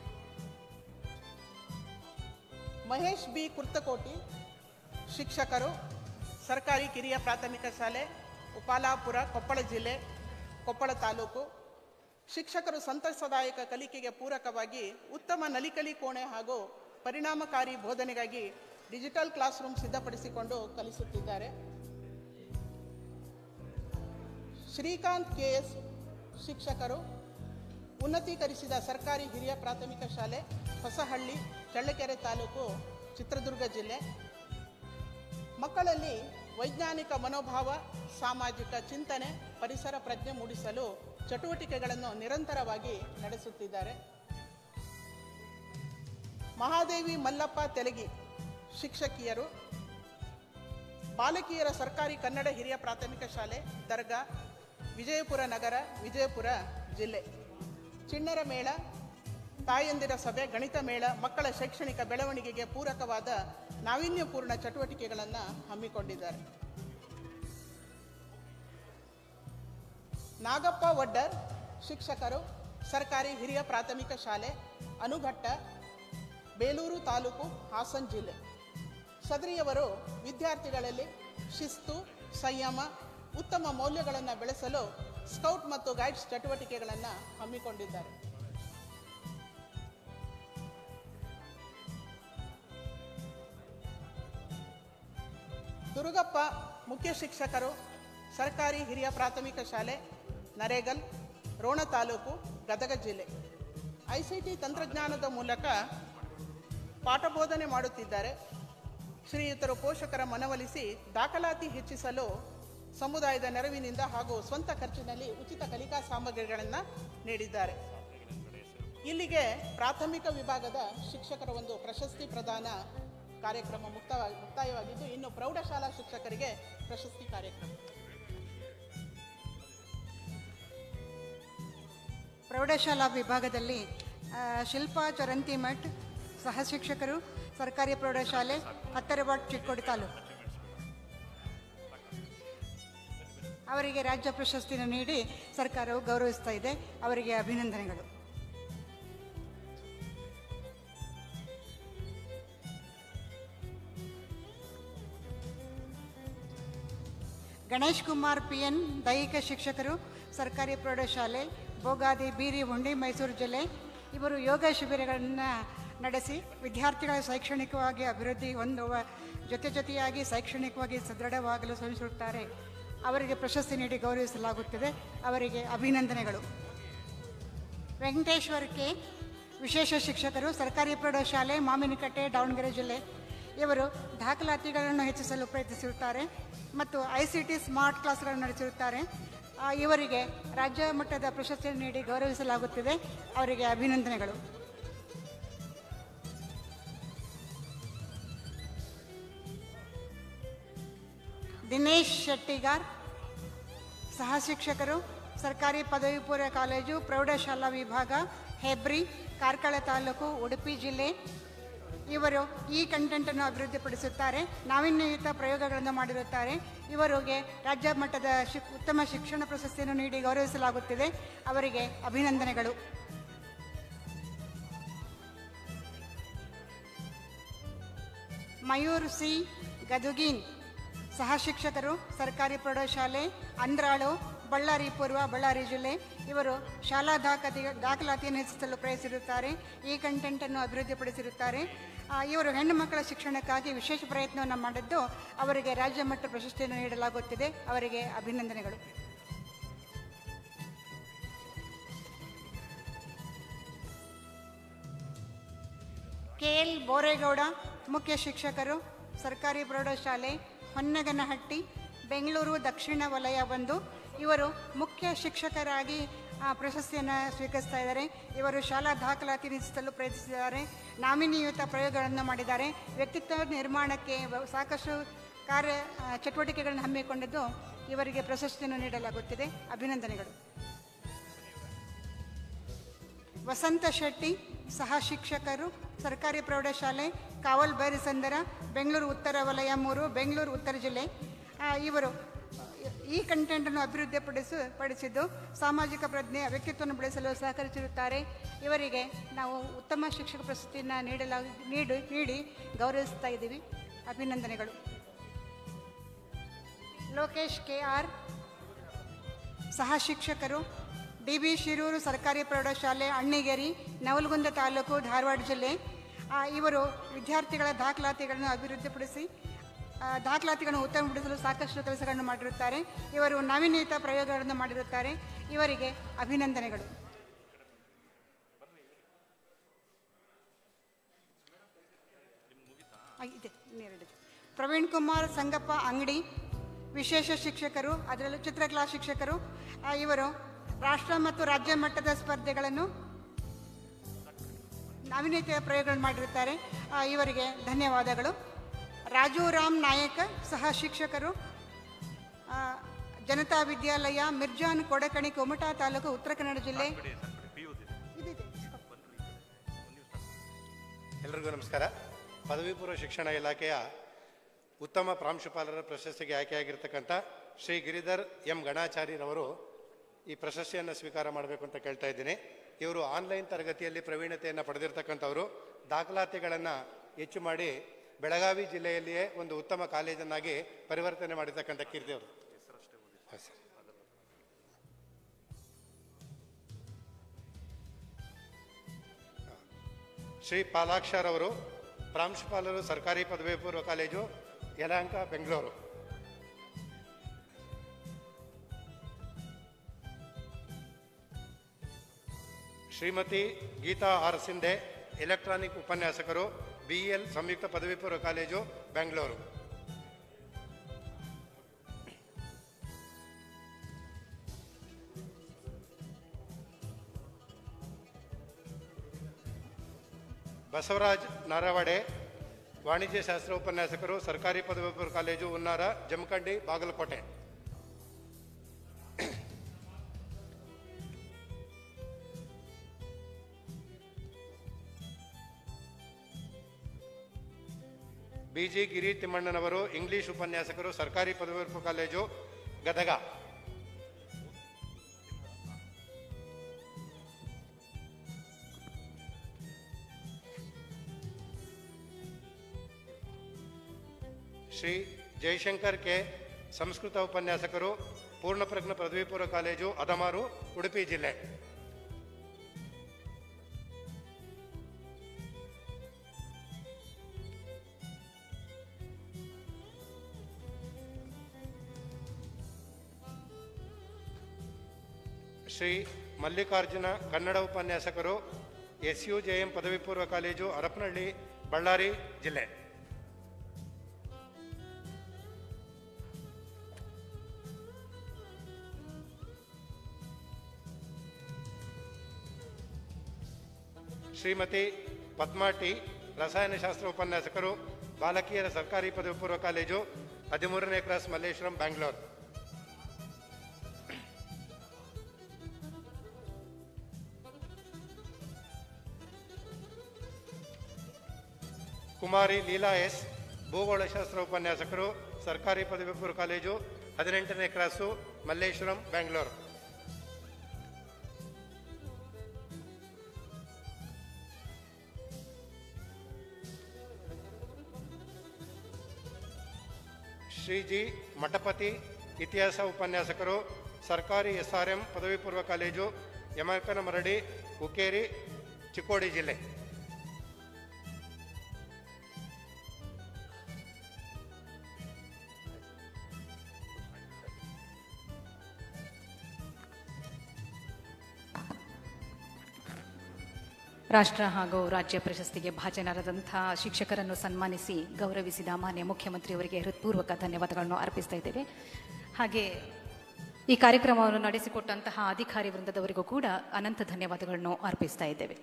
ಮಹೇಶ್ ಬಿ ಕುರ್ತಕೋಟಿ ಶಿಕ್ಷಕರು ಸರ್ಕಾರಿ ಕಿರಿಯ ಪ್ರಾಥಮಿಕ ಶಾಲೆ ಉಪಾಲಾಪುರ ಕೊಪ್ಪಳ ಜಿಲ್ಲೆ ಕೊಪ್ಪಳ ತಾಲೂಕು ಶಿಕ್ಷಕರು ಸಂತಸದಾಯಕ ಕಲಿಕೆಗೆ ಪೂರಕವಾಗಿ ಉತ್ತಮ ನಲಿಕಲಿ ಕೋಣೆ ಹಾಗೂ ಪರಿಣಾಮಕಾರಿ ಬೋಧನೆಗಾಗಿ ಡಿಜಿಟಲ್ ಕ್ಲಾಸ್ ರೂಮ್ ಸಿದ್ಧಪಡಿಸಿಕೊಂಡು ಕಲಿಸುತ್ತಿದ್ದಾರೆ ಶ್ರೀಕಾಂತ್ ಕೆಎಸ್ ಶಿಕ್ಷಕರು ಉನ್ನತೀಕರಿಸಿದ ಸರ್ಕಾರಿ ಹಿರಿಯ ಪ್ರಾಥಮಿಕ ಶಾಲೆ ಹೊಸಹಳ್ಳಿ ಚಳ್ಳಕೆರೆ ತಾಲೂಕು ಚಿತ್ರದುರ್ಗ ಜಿಲ್ಲೆ ಮಕ್ಕಳಲ್ಲಿ ವೈಜ್ಞಾನಿಕ ಮನೋಭಾವ ಸಾಮಾಜಿಕ ಚಿಂತನೆ ಪರಿಸರ ಪ್ರಜ್ಞೆ ಮೂಡಿಸಲು ಚಟುವಟಿಕೆಗಳನ್ನು ನಿರಂತರವಾಗಿ ನಡೆಸುತ್ತಿದ್ದಾರೆ ಮಹಾದೇವಿ ಮಲ್ಲಪ್ಪ ತೆಲಗಿ ಶಿಕ್ಷಕಿಯರು ಬಾಲಕಿಯರ ಸರ್ಕಾರಿ ಕನ್ನಡ ಹಿರಿಯ ಪ್ರಾಥಮಿಕ ಶಾಲೆ ದರ್ಗಾ ವಿಜಯಪುರ ನಗರ ವಿಜಯಪುರ ಜಿಲ್ಲೆ ಚಿಣ್ಣರ ಮೇಳ ತಾಯಂದಿರ ಸಭೆ ಗಣಿತ ಮೇಳ ಮಕ್ಕಳ ಶೈಕ್ಷಣಿಕ ಬೆಳವಣಿಗೆಗೆ ಪೂರಕವಾದ ನಾವೀನ್ಯಪೂರ್ಣ ಚಟುವಟಿಕೆಗಳನ್ನು ಹಮ್ಮಿಕೊಂಡಿದ್ದಾರೆ ನಾಗಪ್ಪ ಒಡ್ಡರ್ ಶಿಕ್ಷಕರು ಸರ್ಕಾರಿ ಹಿರಿಯ ಪ್ರಾಥಮಿಕ ಶಾಲೆ ಅನುಘಟ್ಟ ಬೇಲೂರು ತಾಲೂಕು ಹಾಸನ್ ಜಿಲ್ಲೆ ಸದರಿಯವರು ವಿದ್ಯಾರ್ಥಿಗಳಲ್ಲಿ ಶಿಸ್ತು ಸಂಯಮ ಉತ್ತಮ ಮೌಲ್ಯಗಳನ್ನು ಬೆಳೆಸಲು ಸ್ಕೌಟ್ ಮತ್ತು ಗೈಡ್ಸ್ ಚಟುವಟಿಕೆಗಳನ್ನು ಹಮ್ಮಿಕೊಂಡಿದ್ದಾರೆ ದುರುಗಪ್ಪ ಮುಖ್ಯ ಶಿಕ್ಷಕರು ಸರ್ಕಾರಿ ಹಿರಿಯ ಪ್ರಾಥಮಿಕ ಶಾಲೆ ನರೇಗಲ್ ರೋಣ ತಾಲೂಕು ಗದಗ ಜಿಲ್ಲೆ ಐಸಿಟಿ ತಂತ್ರಜ್ಞಾನದ ಮೂಲಕ ಪಾಠ ಬೋಧನೆ ಮಾಡುತ್ತಿದ್ದಾರೆ ಶ್ರೀಯುತರು ಪೋಷಕರ ಮನವೊಲಿಸಿ ದಾಖಲಾತಿ ಹೆಚ್ಚಿಸಲು ಸಮುದಾಯದ ನೆರವಿನಿಂದ ಹಾಗೂ ಸ್ವಂತ ಖರ್ಚಿನಲ್ಲಿ ಉಚಿತ ಕಲಿಕಾ ಸಾಮಗ್ರಿಗಳನ್ನು ನೀಡಿದ್ದಾರೆ ಇಲ್ಲಿಗೆ ಪ್ರಾಥಮಿಕ ವಿಭಾಗದ ಶಿಕ್ಷಕರ ಒಂದು ಪ್ರಶಸ್ತಿ ಪ್ರದಾನ ಕಾರ್ಯಕ್ರಮ ಮುಕ್ತವಾಗಿ ಮುಕ್ತಾಯವಾಗಿದ್ದು ಇನ್ನು ಪ್ರೌಢಶಾಲಾ ಶಿಕ್ಷಕರಿಗೆ ಪ್ರಶಸ್ತಿ ಕಾರ್ಯಕ್ರಮ ಪ್ರೌಢಶಾಲಾ ವಿಭಾಗದಲ್ಲಿ ಆ, ಶಿಲ್ಪಾ ಚರಂತಿಮಠ್ ಸಹ ಶಿಕ್ಷಕರು ಸರ್ಕಾರಿ ಪ್ರೌಢಶಾಲೆ ಹತ್ತರವಾಡ್ ಚಿಕ್ಕೋಡಿ ತಾಲೂಕು ಅವರಿಗೆ ರಾಜ್ಯ ಪ್ರಶಸ್ತಿಯನ್ನು ನೀಡಿ ಸರ್ಕಾರವು ಗೌರವಿಸ್ತಾ ಇದೆ ಅವರಿಗೆ ಅಭಿನಂದನೆಗಳು ಗಣೇಶ್ ಕುಮಾರ್ ಪಿ ಎನ್ ದೈಹಿಕ ಶಿಕ್ಷಕರು ಸರ್ಕಾರಿ ಪ್ರೌಢಶಾಲೆ ಬೋಗಾದಿ ಬೀರಿ ಹುಂಡಿ ಮೈಸೂರು ಜಿಲ್ಲೆ ಇವರು ಯೋಗ ಶಿಬಿರಗಳನ್ನು ನಡೆಸಿ ವಿದ್ಯಾರ್ಥಿಗಳ ಶೈಕ್ಷಣಿಕವಾಗಿ ಅಭಿವೃದ್ಧಿ ಹೊಂದುವ ಜೊತೆ ಜೊತೆಯಾಗಿ ಶೈಕ್ಷಣಿಕವಾಗಿ ಸದೃಢವಾಗಲು ಶ್ರಮಿಸುತ್ತಾರೆ ಅವರಿಗೆ ಪ್ರಶಸ್ತಿ ನೀಡಿ ಗೌರವಿಸಲಾಗುತ್ತದೆ ಅವರಿಗೆ ಅಭಿನಂದನೆಗಳು ವೆಂಕಟೇಶ್ವರ್ ಕೆ ವಿಶೇಷ ಶಿಕ್ಷಕರು ಸರ್ಕಾರಿ ಪ್ರೌಢಶಾಲೆ ಮಾಮಿನಕಟ್ಟೆ ದಾವಣಗೆರೆ ಜಿಲ್ಲೆ ಇವರು ದಾಖಲಾತಿಗಳನ್ನು ಹೆಚ್ಚಿಸಲು ಪ್ರಯತ್ನಿಸಿರುತ್ತಾರೆ ಮತ್ತು ಐ ಸಿ ಟಿ ಸ್ಮಾರ್ಟ್ ಕ್ಲಾಸ್ಗಳನ್ನು ನಡೆಸಿರುತ್ತಾರೆ ಆ, ಇವರಿಗೆ ರಾಜ್ಯ ಮಟ್ಟದ ಪ್ರಶಸ್ತಿಯನ್ನು ನೀಡಿ ಗೌರವಿಸಲಾಗುತ್ತಿದೆ ಅವರಿಗೆ ಅಭಿನಂದನೆಗಳು ದಿನೇಶ್ ಶೆಟ್ಟಿಗಾರ್ ಸಹ ಶಿಕ್ಷಕರು ಸರ್ಕಾರಿ ಪದವಿ ಪೂರ್ವ ಕಾಲೇಜು ಪ್ರೌಢಶಾಲಾ ವಿಭಾಗ ಹೆಬ್ರಿ ಕಾರ್ಕಳ ತಾಲೂಕು ಉಡುಪಿ ಜಿಲ್ಲೆ ಇವರು ಈ ಕಂಟೆಂಟನ್ನು ಅಭಿವೃದ್ಧಿಪಡಿಸುತ್ತಾರೆ ನಾವೀನ್ಯಯುತ ಪ್ರಯೋಗಗಳನ್ನು ಮಾಡಿರುತ್ತಾರೆ ಇವರಿಗೆ ರಾಜ್ಯ ಮಟ್ಟದ ಶಿಕ್ ಉತ್ತಮ ಶಿಕ್ಷಣ ಪ್ರಶಸ್ತಿಯನ್ನು ನೀಡಿ ಗೌರವಿಸಲಾಗುತ್ತಿದೆ ಅವರಿಗೆ ಅಭಿನಂದನೆಗಳು ಮಯೂರ್ ಸಿ ಗದುಗಿನ್ ಸಹ ಶಿಕ್ಷಕರು ಸರ್ಕಾರಿ ಪ್ರೌಢಶಾಲೆ ಅಂದ್ರಾಳು ಬಳ್ಳಾರಿ ಪೂರ್ವ ಬಳ್ಳಾರಿ ಜಿಲ್ಲೆ ಇವರು ಶಾಲಾ ದಾಖಲಾತಿ ದಾಖಲಾತಿಯನ್ನು ಹೆಚ್ಚಿಸಲು ಪ್ರಯತ್ನಿಸಿರುತ್ತಾರೆ ಈ ಕಂಟೆಂಟನ್ನು ಅಭಿವೃದ್ಧಿಪಡಿಸಿರುತ್ತಾರೆ ಆ, ಇವರು ಹೆಣ್ಣು ಮಕ್ಕಳ ಶಿಕ್ಷಣಕ್ಕಾಗಿ ವಿಶೇಷ ಪ್ರಯತ್ನವನ್ನು ಮಾಡಿದ್ದು ಅವರಿಗೆ ರಾಜ್ಯ ಮಟ್ಟ ಪ್ರಶಸ್ತಿಯನ್ನು ನೀಡಲಾಗುತ್ತಿದೆ ಅವರಿಗೆ ಅಭಿನಂದನೆಗಳು ಕೆ ಎಲ್ ಬೋರೇಗೌಡ ಮುಖ್ಯ ಶಿಕ್ಷಕರು ಸರ್ಕಾರಿ ಪ್ರೌಢಶಾಲೆ ಹೊನ್ನಗನಹಟ್ಟಿ ಬೆಂಗಳೂರು ದಕ್ಷಿಣ ವಲಯ ಒಂದು ಇವರು ಮುಖ್ಯ ಶಿಕ್ಷಕರಾಗಿ ಆ, ಪ್ರಶಸ್ತಿಯನ್ನು ಸ್ವೀಕರಿಸ್ತಾ ಇದ್ದಾರೆ ಇವರು ಶಾಲಾ ದಾಖಲಾತಿ ನಿಲ್ಲಿಸಲು ಪ್ರಯತ್ನಿಸಿದ್ದಾರೆ ನಾಮಿನಿಯುತ ಪ್ರಯೋಗಗಳನ್ನು ಮಾಡಿದ್ದಾರೆ ವ್ಯಕ್ತಿತ್ವ ನಿರ್ಮಾಣಕ್ಕೆ ವ- ಸಾಕಷ್ಟು ಕಾರ್ಯ ಆ, ಚಟುವಟಿಕೆಗಳನ್ನು ಹಮ್ಮಿಕೊಂಡಿದ್ದು ಇವರಿಗೆ ಪ್ರಶಸ್ತಿಯನ್ನು ನೀಡಲಾಗುತ್ತಿದೆ ಅಭಿನಂದನೆಗಳು ವಸಂತ ಶೆಟ್ಟಿ ಸಹ ಶಿಕ್ಷಕರು ಸರ್ಕಾರಿ ಪ್ರೌಢಶಾಲೆ ಕಾವಲ್ ಬೈರಸಂದರ ಬೆಂಗಳೂರು ಉತ್ತರ ವಲಯ ಮೂರು ಬೆಂಗಳೂರು ಉತ್ತರ ಜಿಲ್ಲೆ ಆ, ಇವರು ಈ ಕಂಟೆಂಟನ್ನು ಅಭಿವೃದ್ಧಿಪಡಿಸ ಪಡಿಸಿದ್ದು ಸಾಮಾಜಿಕ ಪ್ರಜ್ಞೆ ವ್ಯಕ್ತಿತ್ವವನ್ನು ಬೆಳೆಸಲು ಸಹಕರಿಸಿರುತ್ತಾರೆ ಇವರಿಗೆ ನಾವು ಉತ್ತಮ ಶಿಕ್ಷಕ ಪ್ರಶಸ್ತಿಯನ್ನು ನೀಡಲಾಗ ನೀಡಿ ನೀಡಿ ಗೌರವಿಸ್ತಾ ಇದ್ದೀವಿ ಅಭಿನಂದನೆಗಳು ಲೋಕೇಶ್ ಕೆ ಆರ್ ಸಹ ಶಿಕ್ಷಕರು ಡಿ ಬಿ ಶಿರೂರು ಸರ್ಕಾರಿ ಪ್ರೌಢಶಾಲೆ ಅಣ್ಣಿಗೇರಿ ನವಲಗುಂದ ತಾಲೂಕು ಧಾರವಾಡ ಜಿಲ್ಲೆ ಆ, ಇವರು ವಿದ್ಯಾರ್ಥಿಗಳ ದಾಖಲಾತಿಗಳನ್ನು ಅಭಿವೃದ್ಧಿಪಡಿಸಿ ಆ, ದಾಖಲಾತಿಗಳನ್ನು ಉತ್ತಮಪಡಿಸಲು ಸಾಕಷ್ಟು ಕೆಲಸಗಳನ್ನು ಮಾಡಿರುತ್ತಾರೆ ಇವರು ನಾವೀನ್ಯಯುತ ಪ್ರಯೋಗಗಳನ್ನು ಮಾಡಿರುತ್ತಾರೆ ಇವರಿಗೆ ಅಭಿನಂದನೆಗಳು ಆ, ಇದೆ ಇನ್ನೆರಡಿದೆ ಪ್ರವೀಣ್ ಕುಮಾರ್ ಸಂಗಪ್ಪ ಅಂಗಡಿ ವಿಶೇಷ ಶಿಕ್ಷಕರು ಅದರಲ್ಲೂ ಚಿತ್ರಕಲಾ ಶಿಕ್ಷಕರು ಆ, ಇವರು ರಾಷ್ಟ್ರ ಮತ್ತು ರಾಜ್ಯ ಮಟ್ಟದ ಸ್ಪರ್ಧೆಗಳನ್ನು ನಾವೀನ್ಯತೆಯ ಪ್ರಯೋಗಗಳನ್ನು ಮಾಡಿರುತ್ತಾರೆ ಆ, ಇವರಿಗೆ ಧನ್ಯವಾದಗಳು ರಾಜು ರಾಮ್ ನಾಯಕ ಸಹ ಶಿಕ್ಷಕರು ಆ, ಜನತಾ ವಿದ್ಯಾಲಯ ಮಿರ್ಜಾನ್ ಕೊಡಕಣಿ ಕೊಮಟಾ ತಾಲೂಕು ಉತ್ತರ ಕನ್ನಡ ಜಿಲ್ಲೆ ಇದಿದೆ. ಎಲ್ರಿಗೂ ನಮಸ್ಕಾರ ಪದವಿ ಪೂರ್ವ ಶಿಕ್ಷಣ ಇಲಾಖೆಯ ಉತ್ತಮ ಪ್ರಾಂಶುಪಾಲರ ಪ್ರಶಸ್ತಿಗೆ ಆಯ್ಕೆಯಾಗಿರ್ತಕ್ಕಂಥ ಶ್ರೀ ಗಿರಿಧರ್ ಎಂ ಗಣಾಚಾರ್ಯರವರು ಈ ಪ್ರಶಸ್ತಿಯನ್ನು ಸ್ವೀಕಾರ ಮಾಡಬೇಕು ಅಂತ ಕೇಳ್ತಾ ಇದ್ದೀನಿ ಇವರು ಆನ್ಲೈನ್ ತರಗತಿಯಲ್ಲಿ ಪ್ರವೀಣತೆಯನ್ನು ಪಡೆದಿರ್ತಕ್ಕಂಥವರು ದಾಖಲಾತಿಗಳನ್ನು ಹೆಚ್ಚು ಮಾಡಿ ಬೆಳಗಾವಿ ಜಿಲ್ಲೆಯಲ್ಲಿಯೇ ಒಂದು ಉತ್ತಮ ಕಾಲೇಜನ್ನಾಗಿ ಪರಿವರ್ತನೆ ಮಾಡಿರ್ತಕ್ಕಂಥ ಕೀರ್ತಿಯವರು ಹಾಂ ಸರ್ ಶ್ರೀ ಪಾಲಾಕ್ಷರವರು ಪ್ರಾಂಶುಪಾಲರು ಸರ್ಕಾರಿ ಪದವಿ ಪೂರ್ವ college Yelahanka Bengaluru Shrimati Geeta R Sindhe electronic ಉಪನ್ಯಾಸಕರು ಬಿಇಎಲ್ ಸಂಯುಕ್ತ ಪದವಿ ಪೂರ್ವ ಕಾಲೇಜು ಬೆಂಗಳೂರು ಬಸವರಾಜ್ ನಾರಾವಡೆ ವಾಣಿಜ್ಯ ಶಾಸ್ತ್ರ ಉಪನ್ಯಾಸಕರು ಸರ್ಕಾರಿ ಪದವಿ ಪೂರ್ವ ಕಾಲೇಜು ಉನ್ನಾರ ಜಮಖಂಡಿ ಬಾಗಲಕೋಟೆ ಬಿಜಿ ಗಿರಿ ತಿಮ್ಮಣ್ಣನವರು ಇಂಗ್ಲಿಷ್ ಉಪನ್ಯಾಸಕರು ಸರ್ಕಾರಿ ಪದವಿ ಪೂರ್ವ ಕಾಲೇಜು ಗದಗ ಶ್ರೀ ಜಯಶಂಕರ್ ಕೆ ಸಂಸ್ಕೃತ ಉಪನ್ಯಾಸಕರು ಪೂರ್ಣಪ್ರಜ್ಞ ಪದವಿ ಪೂರ್ವ ಕಾಲೇಜು ಅದಮಾರು ಉಡುಪಿ ಜಿಲ್ಲೆ ಶ್ರೀ ಮಲ್ಲಿಕಾರ್ಜುನ ಕನ್ನಡ ಉಪನ್ಯಾಸಕರು ಎಸ್ ಯು ಜೆ ಎಂ ಪದವಿ ಪೂರ್ವ ಕಾಲೇಜು ಹರಪನಹಳ್ಳಿ ಬಳ್ಳಾರಿ ಜಿಲ್ಲೆ ಶ್ರೀಮತಿ ಪದ್ಮಾ ಟಿ ರಸಾಯನಶಾಸ್ತ್ರ ಉಪನ್ಯಾಸಕರು ಬಾಲಕಿಯರ ಸರ್ಕಾರಿ ಪದವಿ ಪೂರ್ವ ಕಾಲೇಜು ಹದಿಮೂರನೇ ಕ್ರಾಸ್ ಮಲ್ಲೇಶ್ವರಂ ಬ್ಯಾಂಗ್ಳೂರು ಕುಮಾರಿ ಲೀಲಾ ಎಸ್ ಭೂಗೋಳಶಾಸ್ತ್ರ ಉಪನ್ಯಾಸಕರು ಸರ್ಕಾರಿ ಪದವಿ ಪೂರ್ವ ಕಾಲೇಜು ಹದಿನೆಂಟನೇ ಕ್ರಾಸು ಮಲ್ಲೇಶ್ವರಂ ಬೆಂಗಳೂರು ಶ್ರೀಜಿ ಮಠಪತಿ ಇತಿಹಾಸ ಉಪನ್ಯಾಸಕರು ಸರ್ಕಾರಿ ಎಸ್ಆರ್ಎಂ ಪದವಿ ಪೂರ್ವ ಕಾಲೇಜು ಯಮಕನಮರಡಿ ಹುಕ್ಕೇರಿ ಚಿಕ್ಕೋಡಿ ಜಿಲ್ಲೆ ರಾಷ್ಟ್ರ ಹಾಗೂ ರಾಜ್ಯ ಪ್ರಶಸ್ತಿಗೆ ಭಾಜನರಾದಂಥ ಶಿಕ್ಷಕರನ್ನು ಸನ್ಮಾನಿಸಿ ಗೌರವಿಸಿದ ಮಾನ್ಯ ಮುಖ್ಯಮಂತ್ರಿಯವರಿಗೆ ಹೃತ್ಪೂರ್ವಕ ಧನ್ಯವಾದಗಳನ್ನು ಅರ್ಪಿಸ್ತಾ ಇದ್ದೇವೆ ಹಾಗೆ ಈ ಕಾರ್ಯಕ್ರಮವನ್ನು ನಡೆಸಿಕೊಟ್ಟಂತಹ ಅಧಿಕಾರಿ ವೃಂದದವರಿಗೂ ಕೂಡ ಅನಂತ ಧನ್ಯವಾದಗಳನ್ನು ಅರ್ಪಿಸ್ತಾ ಇದ್ದೇವೆ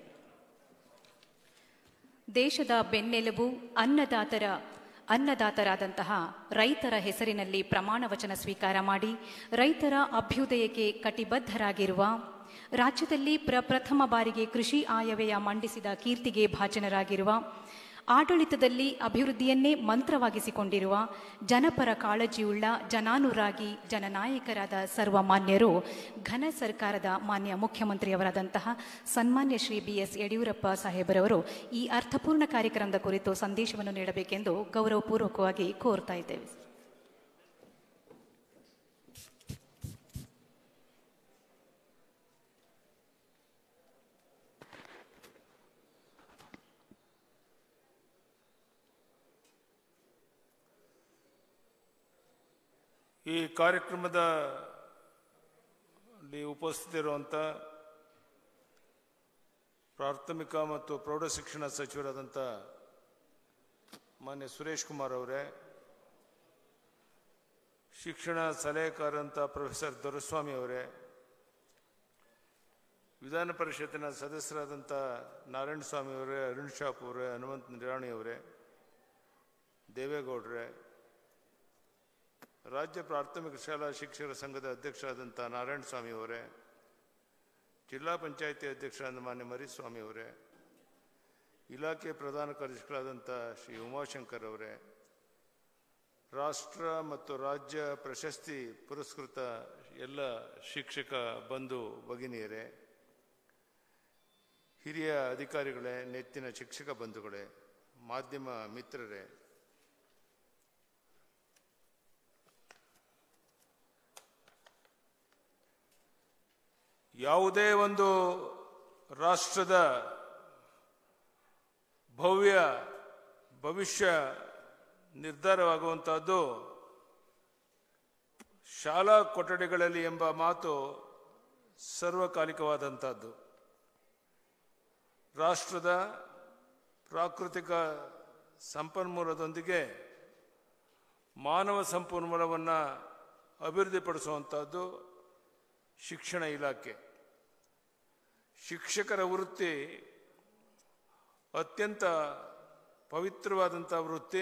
ದೇಶದ ಬೆನ್ನೆಲುಬು ಅನ್ನದಾತರ ಅನ್ನದಾತರಾದಂತಹ ರೈತರ ಹೆಸರಿನಲ್ಲಿ ಪ್ರಮಾಣ ವಚನ ಸ್ವೀಕಾರ ಮಾಡಿ ರೈತರ ಅಭ್ಯುದಯಕ್ಕೆ ಕಟಿಬದ್ಧರಾಗಿರುವ ರಾಜ್ಯದಲ್ಲಿ ಪ್ರಪ್ರಥಮ ಬಾರಿಗೆ ಕೃಷಿ ಆಯವ್ಯಯ ಮಂಡಿಸಿದ ಕೀರ್ತಿಗೆ ಭಾಜನರಾಗಿರುವ ಆಡಳಿತದಲ್ಲಿ ಅಭಿವೃದ್ಧಿಯನ್ನೇ ಮಂತ್ರವಾಗಿಸಿಕೊಂಡಿರುವ ಜನಪರ ಕಾಳಜಿಯುಳ್ಳ ಜನಾನುರಾಗಿ ಜನನಾಯಕರಾದ ಸರ್ವಮಾನ್ಯರು ಘನ ಸರ್ಕಾರದ ಮಾನ್ಯ ಮುಖ್ಯಮಂತ್ರಿಯವರಾದಂತಹ ಸನ್ಮಾನ್ಯ ಶ್ರೀ ಬಿ ಎಸ್ ಯಡಿಯೂರಪ್ಪ ಸಾಹೇಬರವರು ಈ ಅರ್ಥಪೂರ್ಣ ಕಾರ್ಯಕ್ರಮದ ಕುರಿತು ಸಂದೇಶವನ್ನು ನೀಡಬೇಕೆಂದು ಗೌರವಪೂರ್ವಕವಾಗಿ ಕೋರ್ತಾ ಇದ್ದೇವೆ ಈ ಕಾರ್ಯಕ್ರಮದ ಅಲ್ಲಿ ಉಪಸ್ಥಿತರಿರುವಂಥ ಪ್ರಾಥಮಿಕ ಮತ್ತು ಪ್ರೌಢಶಿಕ್ಷಣ ಸಚಿವರಾದಂಥ ಮಾನ್ಯ ಸುರೇಶ್ ಕುಮಾರ್ ಅವರೇ ಶಿಕ್ಷಣ ಸಲಹೆಗಾರಂತ ಪ್ರೊಫೆಸರ್ ದೊರೆಸ್ವಾಮಿ ಅವರೇ ವಿಧಾನ ಪರಿಷತ್ತಿನ ಸದಸ್ಯರಾದಂಥ ನಾರಾಯಣ ಸ್ವಾಮಿ ಅವರೇ ಅರುಣ್ ಶಾಪ್ ಅವರೇ ಹನುಮಂತ್ ನಿರಾಣಿ ಅವರೇ ದೇವೇಗೌಡರೇ ರಾಜ್ಯ ಪ್ರಾಥಮಿಕ ಶಾಲಾ ಶಿಕ್ಷಕರ ಸಂಘದ ಅಧ್ಯಕ್ಷರಾದಂಥ ನಾರಾಯಣ ಸ್ವಾಮಿ ಅವರೇ ಜಿಲ್ಲಾ ಪಂಚಾಯಿತಿ ಅಧ್ಯಕ್ಷರಾದ ಮಾನ್ಯ ಮರಿಸ್ವಾಮಿ ಅವರೇ ಇಲಾಖೆ ಪ್ರಧಾನ ಕಾರ್ಯದರ್ಶಿಗಳಾದಂಥ ಶ್ರೀ ಉಮಾಶಂಕರ್ ಅವರೇ ರಾಷ್ಟ್ರ ಮತ್ತು ರಾಜ್ಯ ಪ್ರಶಸ್ತಿ ಪುರಸ್ಕೃತ ಎಲ್ಲ ಶಿಕ್ಷಕ ಬಂಧು ಭಗಿನಿಯರೇ ಹಿರಿಯ ಅಧಿಕಾರಿಗಳೇ ನೆತ್ತಿನ ಶಿಕ್ಷಕ ಬಂಧುಗಳೇ ಮಾಧ್ಯಮ ಮಿತ್ರರೇ ಯಾವುದೇ ಒಂದು ರಾಷ್ಟ್ರದ ಭವ್ಯ ಭವಿಷ್ಯ ನಿರ್ಧಾರವಾಗುವಂತಹದ್ದು ಶಾಲಾ ಕೊಠಡಿಗಳಲ್ಲಿ ಎಂಬ ಮಾತು ಸರ್ವಕಾಲಿಕವಾದಂಥದ್ದು ರಾಷ್ಟ್ರದ ಪ್ರಾಕೃತಿಕ ಸಂಪನ್ಮೂಲದೊಂದಿಗೆ ಮಾನವ ಸಂಪನ್ಮೂಲವನ್ನು ಅಭಿವೃದ್ಧಿಪಡಿಸುವಂಥದ್ದು ಶಿಕ್ಷಣ ಇಲಾಖೆ ಶಿಕ್ಷಕರ ವೃತ್ತಿ ಅತ್ಯಂತ ಪವಿತ್ರವಾದಂಥ ವೃತ್ತಿ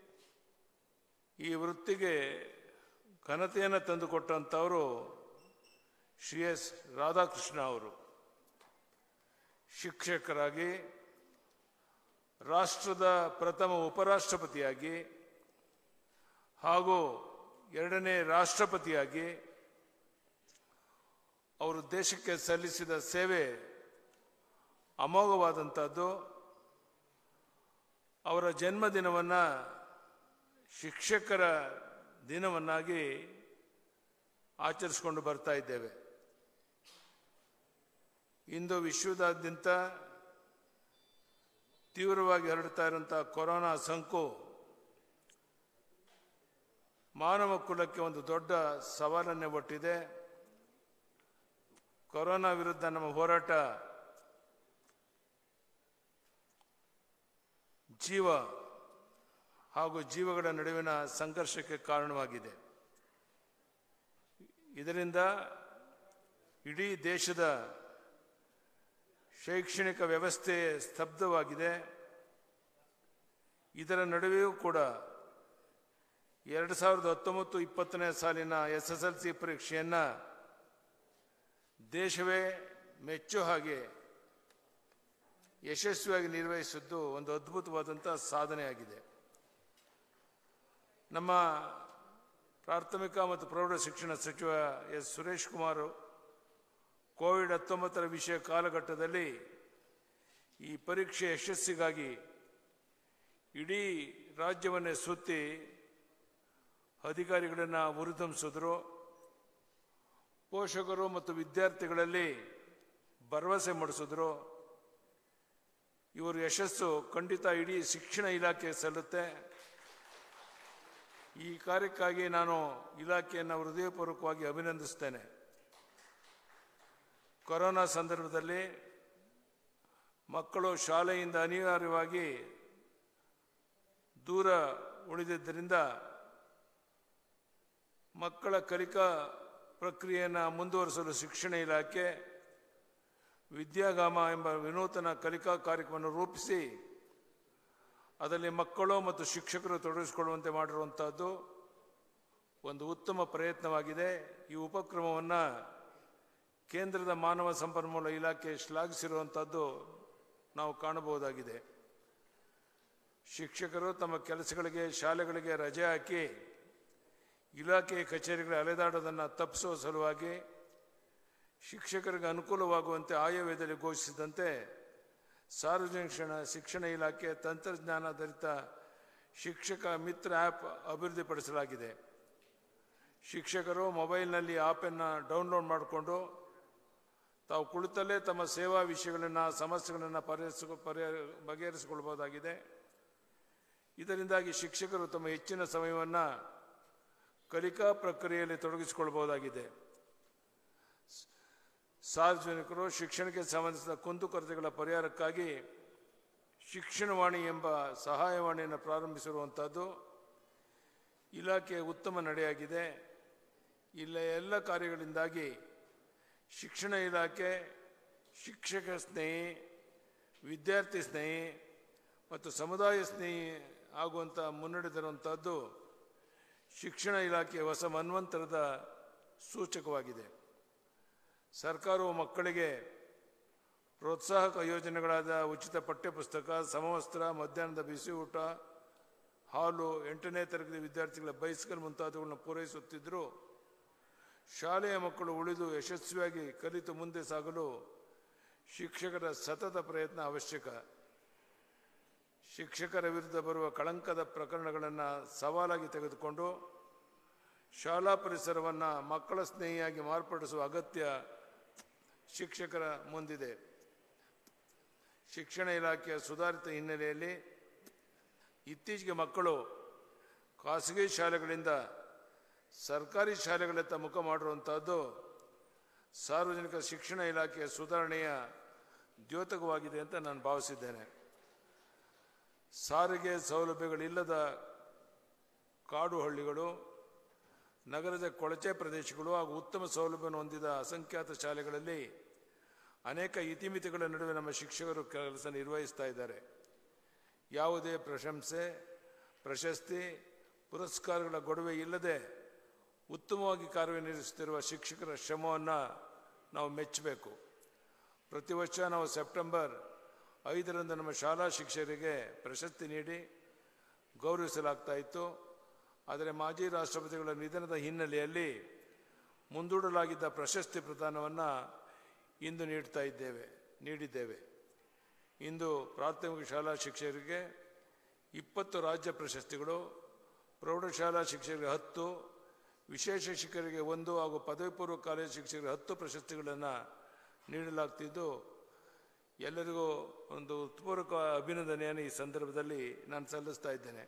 ಈ ವೃತ್ತಿಗೆ ಘನತೆಯನ್ನು ತಂದುಕೊಟ್ಟಂಥವರು ಶ್ರೀ ಎಸ್ ರಾಧಾಕೃಷ್ಣ ಅವರು ಶಿಕ್ಷಕರಾಗಿ ರಾಷ್ಟ್ರದ ಪ್ರಥಮ ಉಪರಾಷ್ಟ್ರಪತಿಯಾಗಿ ಹಾಗೂ ಎರಡನೇ ರಾಷ್ಟ್ರಪತಿಯಾಗಿ ಅವರು ದೇಶಕ್ಕೆ ಸಲ್ಲಿಸಿದ ಸೇವೆ ಅಮೋಘವಾದಂಥದ್ದು ಅವರ ಜನ್ಮದಿನವನ್ನು ಶಿಕ್ಷಕರ ದಿನವನ್ನಾಗಿ ಆಚರಿಸಿಕೊಂಡು ಬರ್ತಾ ಇದ್ದೇವೆ ಇಂದು ವಿಶ್ವದಾದ್ಯಂತ ತೀವ್ರವಾಗಿ ಹರಡ್ತಾ ಇರುವಂಥ ಕೊರೋನಾ ಸೋಂಕು ಮಾನವ ಕುಲಕ್ಕೆ ಒಂದು ದೊಡ್ಡ ಸವಾಲನ್ನೇ ಒಟ್ಟಿದೆ ಕೊರೋನಾ ವಿರುದ್ಧ ನಮ್ಮ ಹೋರಾಟ ಜೀವ ಹಾಗೂ ಜೀವಗಳ ನಡುವಿನ ಸಂಘರ್ಷಕ್ಕೆ ಕಾರಣವಾಗಿದೆ ಇದರಿಂದ ಇಡೀ ದೇಶದ ಶೈಕ್ಷಣಿಕ ವ್ಯವಸ್ಥೆ ಸ್ತಬ್ಧವಾಗಿದೆ ಇದರ ನಡುವೆಯೂ ಕೂಡ ಎರಡು ಸಾವಿರದ ಹತ್ತೊಂಬತ್ತು ಇಪ್ಪತ್ತನೇ ಸಾಲಿನ ಎಸ್ ಎಸ್ ಎಲ್ ಸಿ ಪರೀಕ್ಷೆಯನ್ನು ದೇಶವೇ ಮೆಚ್ಚೋ ಹಾಗೆ ಯಶಸ್ವಿಯಾಗಿ ನಿರ್ವಹಿಸಿದ್ದು ಒಂದು ಅದ್ಭುತವಾದಂಥ ಸಾಧನೆಯಾಗಿದೆ ನಮ್ಮ ಪ್ರಾಥಮಿಕ ಮತ್ತು ಪ್ರೌಢ ಶಿಕ್ಷಣ ಸಚಿವ ಎಸ್ ಸುರೇಶ್ ಕುಮಾರ್ ಕೋವಿಡ್ ಹತ್ತೊಂಬತ್ತರ ವಿಷಯ ಕಾಲಘಟ್ಟದಲ್ಲಿ ಈ ಪರೀಕ್ಷೆ ಯಶಸ್ಸಿಗಾಗಿ ಇಡೀ ರಾಜ್ಯವನ್ನೇ ಸುತ್ತಿ ಅಧಿಕಾರಿಗಳನ್ನು ಹುರಿದುಂಬಿಸಿದ್ರು ಪೋಷಕರು ಮತ್ತು ವಿದ್ಯಾರ್ಥಿಗಳಲ್ಲಿ ಭರವಸೆ ಮೂಡಿಸಿದ್ರು ಇವರು ಯಶಸ್ಸು ಖಂಡಿತ ಇಡೀ ಶಿಕ್ಷಣ ಇಲಾಖೆ ಸಲ್ಲುತ್ತೆ ಈ ಕಾರ್ಯಕ್ಕಾಗಿ ನಾನು ಇಲಾಖೆಯನ್ನು ಹೃದಯಪೂರ್ವಕವಾಗಿ ಅಭಿನಂದಿಸ್ತೇನೆ ಕೊರೋನಾ ಸಂದರ್ಭದಲ್ಲಿ ಮಕ್ಕಳು ಶಾಲೆಯಿಂದ ಅನಿವಾರ್ಯವಾಗಿ ದೂರ ಉಳಿದಿದ್ದರಿಂದ ಮಕ್ಕಳ ಕಲಿಕಾ ಪ್ರಕ್ರಿಯೆಯನ್ನು ಮುಂದುವರಿಸಲು ಶಿಕ್ಷಣ ಇಲಾಖೆ ವಿದ್ಯಾಗಾಮ ಎಂಬ ವಿನೂತನ ಕಲಿಕಾ ಕಾರ್ಯಕ್ರಮವನ್ನು ರೂಪಿಸಿ ಅದರಲ್ಲಿ ಮಕ್ಕಳು ಮತ್ತು ಶಿಕ್ಷಕರು ತೊಡಗಿಸಿಕೊಳ್ಳುವಂತೆ ಮಾಡಿರುವಂತಹದ್ದು ಒಂದು ಉತ್ತಮ ಪ್ರಯತ್ನವಾಗಿದೆ ಈ ಉಪಕ್ರಮವನ್ನು ಕೇಂದ್ರದ ಮಾನವ ಸಂಪನ್ಮೂಲ ಇಲಾಖೆ ಶ್ಲಾಘಿಸಿರುವಂಥದ್ದು ನಾವು ಕಾಣಬಹುದಾಗಿದೆ ಶಿಕ್ಷಕರು ತಮ್ಮ ಕೆಲಸಗಳಿಗೆ ಶಾಲೆಗಳಿಗೆ ರಜೆ ಹಾಕಿ ಇಲಾಖೆ ಕಚೇರಿಗಳ ಅಲೆದಾಡೋದನ್ನು ತಪ್ಪಿಸುವ ಸಲುವಾಗಿ ಶಿಕ್ಷಕರಿಗೆ ಅನುಕೂಲವಾಗುವಂತೆ ಆಯವ್ಯಯದಲ್ಲಿ ಘೋಷಿಸಿದಂತೆ ಸಾರ್ವಜನಿಕ ಶಿಕ್ಷಣ ಶಿಕ್ಷಣ ಇಲಾಖೆ ತಂತ್ರಜ್ಞಾನಾಧಾರಿತ ಶಿಕ್ಷಕ ಮಿತ್ರ ಆ್ಯಪ್ ಅಭಿವೃದ್ಧಿಪಡಿಸಲಾಗಿದೆ ಶಿಕ್ಷಕರು ಮೊಬೈಲ್ನಲ್ಲಿ ಆ್ಯಪನ್ನು ಡೌನ್ಲೋಡ್ ಮಾಡಿಕೊಂಡು ತಾವು ಕುಳಿತಲ್ಲೇ ತಮ್ಮ ಸೇವಾ ವಿಷಯಗಳನ್ನು ಸಮಸ್ಯೆಗಳನ್ನು ಪರಿಹರಿಸ ಪರಿಹಾರ ಬಗೆಹರಿಸಿಕೊಳ್ಬೋದಾಗಿದೆ ಇದರಿಂದಾಗಿ ಶಿಕ್ಷಕರು ತಮ್ಮ ಹೆಚ್ಚಿನ ಸಮಯವನ್ನು ಕಲಿಕಾ ಪ್ರಕ್ರಿಯೆಯಲ್ಲಿ ತೊಡಗಿಸಿಕೊಳ್ಬಹುದಾಗಿದೆ ಸಾರ್ವಜನಿಕರು ಶಿಕ್ಷಣಕ್ಕೆ ಸಂಬಂಧಿಸಿದ ಕುಂದುಕೊರತೆಗಳ ಪರಿಹಾರಕ್ಕಾಗಿ ಶಿಕ್ಷಣವಾಣಿ ಎಂಬ ಸಹಾಯವಾಣಿಯನ್ನು ಪ್ರಾರಂಭಿಸಿರುವಂಥದ್ದು ಇಲಾಖೆಯ ಉತ್ತಮ ನಡೆಯಾಗಿದೆ ಇಲ್ಲ ಎಲ್ಲ ಕಾರ್ಯಗಳಿಂದಾಗಿ ಶಿಕ್ಷಣ ಇಲಾಖೆ ಶಿಕ್ಷಕ ಸ್ನೇಹಿ ವಿದ್ಯಾರ್ಥಿ ಸ್ನೇಹಿ ಮತ್ತು ಸಮುದಾಯ ಸ್ನೇಹಿ ಆಗುವಂಥ ಮುನ್ನಡೆದಿರುವಂಥದ್ದು ಶಿಕ್ಷಣ ಇಲಾಖೆಯ ಹೊಸ ಮನ್ವಂತರದ ಸೂಚಕವಾಗಿದೆ ಸರ್ಕಾರವು ಮಕ್ಕಳಿಗೆ ಪ್ರೋತ್ಸಾಹಕ ಯೋಜನೆಗಳಾದ ಉಚಿತ ಪಠ್ಯಪುಸ್ತಕ ಸಮವಸ್ತ್ರ ಮಧ್ಯಾಹ್ನದ ಬಿಸಿ ಊಟ ಹಾಲು ಎಂಟನೇ ತರಗತಿ ವಿದ್ಯಾರ್ಥಿಗಳ ಬೈಸಿಕಲ್ ಮುಂತಾದವುಗಳನ್ನು ಪೂರೈಸುತ್ತಿದ್ದರೂ ಶಾಲೆಯ ಮಕ್ಕಳು ಉಳಿದು ಯಶಸ್ವಿಯಾಗಿ ಕಲಿತು ಮುಂದೆ ಸಾಗಲು ಶಿಕ್ಷಕರ ಸತತ ಪ್ರಯತ್ನ ಅವಶ್ಯಕ ಶಿಕ್ಷಕರ ವಿರುದ್ಧ ಬರುವ ಕಳಂಕದ ಪ್ರಕರಣಗಳನ್ನು ಸವಾಲಾಗಿ ತೆಗೆದುಕೊಂಡು ಶಾಲಾ ಪರಿಸರವನ್ನು ಮಕ್ಕಳ ಸ್ನೇಹಿಯಾಗಿ ಮಾರ್ಪಡಿಸುವ ಅಗತ್ಯ ಶಿಕ್ಷಕರ ಮುಂದಿದೆ ಶಿಕ್ಷಣ ಇಲಾಖೆಯ ಸುಧಾರಿತ ಹಿನ್ನೆಲೆಯಲ್ಲಿ ಇತ್ತೀಚೆಗೆ ಮಕ್ಕಳು ಖಾಸಗಿ ಶಾಲೆಗಳಿಂದ ಸರ್ಕಾರಿ ಶಾಲೆಗಳತ್ತ ಮುಖ ಮಾಡಿರುವಂಥದ್ದು ಸಾರ್ವಜನಿಕ ಶಿಕ್ಷಣ ಇಲಾಖೆಯ ಸುಧಾರಣೆಯ ದ್ಯೋತಕವಾಗಿದೆ ಅಂತ ನಾನು ಭಾವಿಸಿದ್ದೇನೆ ಸಾರಿಗೆ ಸೌಲಭ್ಯಗಳಿಲ್ಲದ ಕಾಡು ಹಳ್ಳಿಗಳು ನಗರದ ಕೊಳಚೆ ಪ್ರದೇಶಗಳು ಹಾಗೂ ಉತ್ತಮ ಸೌಲಭ್ಯವನ್ನು ಹೊಂದಿದ ಅಸಂಖ್ಯಾತ ಶಾಲೆಗಳಲ್ಲಿ ಅನೇಕ ಇತಿಮಿತಿಗಳ ನಡುವೆ ನಮ್ಮ ಶಿಕ್ಷಕರು ಕೆಲಸ ನಿರ್ವಹಿಸ್ತಾ ಇದ್ದಾರೆ ಯಾವುದೇ ಪ್ರಶಂಸೆ ಪ್ರಶಸ್ತಿ ಪುರಸ್ಕಾರಗಳ ಗೊಡವೆ ಇಲ್ಲದೆ ಉತ್ತಮವಾಗಿ ಕಾರ್ಯನಿರ್ವಹಿಸುತ್ತಿರುವ ಶಿಕ್ಷಕರ ಶ್ರಮವನ್ನು ನಾವು ಮೆಚ್ಚಬೇಕು ಪ್ರತಿ ವರ್ಷ ನಾವು ಸೆಪ್ಟೆಂಬರ್ ಐದರಂದು ನಮ್ಮ ಶಾಲಾ ಶಿಕ್ಷಕರಿಗೆ ಪ್ರಶಸ್ತಿ ನೀಡಿ ಗೌರವಿಸಲಾಗ್ತಾ ಇತ್ತು ಆದರೆ ಮಾಜಿ ರಾಷ್ಟ್ರಪತಿಗಳ ನಿಧನದ ಹಿನ್ನೆಲೆಯಲ್ಲಿ ಮುಂದೂಡಲಾಗಿದ್ದ ಪ್ರಶಸ್ತಿ ಪ್ರದಾನವನ್ನು ಇಂದು ನೀಡ್ತಾ ಇದ್ದೇವೆ ನೀಡಿದ್ದೇವೆ ಇಂದು ಪ್ರಾಥಮಿಕ ಶಾಲಾ ಶಿಕ್ಷಕರಿಗೆ ಇಪ್ಪತ್ತು ರಾಜ್ಯ ಪ್ರಶಸ್ತಿಗಳು ಪ್ರೌಢಶಾಲಾ ಶಿಕ್ಷಕರಿಗೆ ಹತ್ತು ವಿಶೇಷ ಶಿಕ್ಷಕರಿಗೆ ಒಂದು ಹಾಗೂ ಪದವಿ ಪೂರ್ವ ಕಾಲೇಜು ಶಿಕ್ಷಕರಿಗೆ ಹತ್ತು ಪ್ರಶಸ್ತಿಗಳನ್ನು ನೀಡಲಾಗ್ತಿದ್ದು ಎಲ್ಲರಿಗೂ ಒಂದು ಹೃತ್ಪೂರ್ವಕ ಅಭಿನಂದನೆಯನ್ನು ಈ ಸಂದರ್ಭದಲ್ಲಿ ನಾನು ಸಲ್ಲಿಸ್ತಾ ಇದ್ದೇನೆ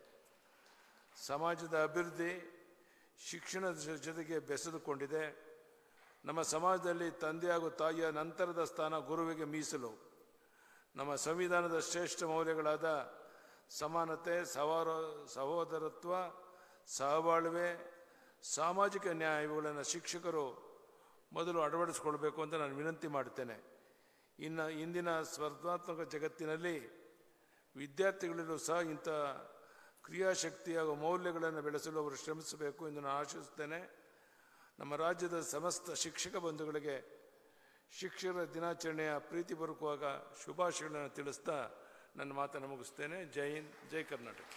ಸಮಾಜದ ಅಭಿವೃದ್ಧಿ ಶಿಕ್ಷಣದ ಜೊ- ಜೊತೆಗೆ ಬೆಸೆದುಕೊಂಡಿದೆ ನಮ್ಮ ಸಮಾಜದಲ್ಲಿ ತಂದೆ ಹಾಗೂ ತಾಯಿಯ ನಂತರದ ಸ್ಥಾನ ಗುರುವಿಗೆ ಮೀಸಲು ನಮ್ಮ ಸಂವಿಧಾನದ ಶ್ರೇಷ್ಠ ಮೌಲ್ಯಗಳಾದ ಸಮಾನತೆ ಸವಾರ ಸಹೋದರತ್ವ ಸಹಬಾಳ್ವೆ ಸಾಮಾಜಿಕ ನ್ಯಾಯ ಇವುಗಳನ್ನು ಶಿಕ್ಷಕರು ಮೊದಲು ಅಳವಡಿಸಿಕೊಳ್ಬೇಕು ಅಂತ ನಾನು ವಿನಂತಿ ಮಾಡುತ್ತೇನೆ ಇನ್ನು ಇಂದಿನ ಸ್ಪರ್ಧಾತ್ಮಕ ಜಗತ್ತಿನಲ್ಲಿ ವಿದ್ಯಾರ್ಥಿಗಳಲ್ಲೂ ಸಹ ಇಂಥ ಕ್ರಿಯಾಶಕ್ತಿ ಹಾಗೂ ಮೌಲ್ಯಗಳನ್ನು ಬೆಳೆಸಲು ಅವರು ಶ್ರಮಿಸಬೇಕು ಎಂದು ನಾನು ಆಶಿಸುತ್ತೇನೆ ನಮ್ಮ ರಾಜ್ಯದ ಸಮಸ್ತ ಶಿಕ್ಷಕ ಬಂಧುಗಳಿಗೆ ಶಿಕ್ಷಕರ ದಿನಾಚರಣೆಯ ಪ್ರೀತಿಪೂರ್ವಕವಾಗ ಶುಭಾಶಯಗಳನ್ನು ತಿಳಿಸ್ತಾ ನನ್ನ ಮಾತನ್ನು ಮುಗಿಸ್ತೇನೆ ಜೈ ಹಿಂದ್ ಜೈ ಕರ್ನಾಟಕ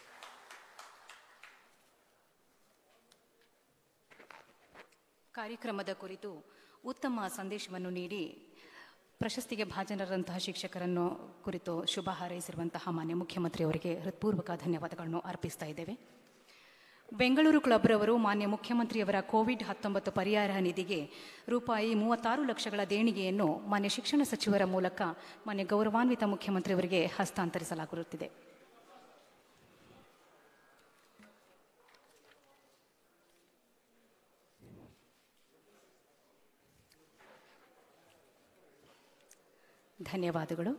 ಕಾರ್ಯಕ್ರಮದ ಕುರಿತು ಉತ್ತಮ ಸಂದೇಶವನ್ನು ನೀಡಿ ಪ್ರಶಸ್ತಿಗೆ ಭಾಜನರಾದಂತಹ ಶಿಕ್ಷಕರನ್ನು ಕುರಿತು ಶುಭ ಹಾರೈಸಿರುವಂತಹ ಮಾನ್ಯ ಮುಖ್ಯಮಂತ್ರಿಯವರಿಗೆ ಹೃತ್ಪೂರ್ವಕ ಧನ್ಯವಾದಗಳನ್ನು ಅರ್ಪಿಸ್ತಾ ಇದ್ದೇವೆ ಬೆಂಗಳೂರು ಕ್ಲಬ್ರವರು ಮಾನ್ಯ ಮುಖ್ಯಮಂತ್ರಿಯವರ ಕೋವಿಡ್ ಹತ್ತೊಂಬತ್ತು ಪರಿಹಾರ ನಿಧಿಗೆ ರೂಪಾಯಿ ಮೂವತ್ತಾರು ಲಕ್ಷಗಳ ದೇಣಿಗೆಯನ್ನು ಮಾನ್ಯ ಶಿಕ್ಷಣ ಸಚಿವರ ಮೂಲಕ ಮಾನ್ಯ ಗೌರವಾನ್ವಿತ ಮುಖ್ಯಮಂತ್ರಿಯವರಿಗೆ ಹಸ್ತಾಂತರಿಸಲಾಗಿರುತ್ತಿದೆ ಧನ್ಯವಾದಗಳು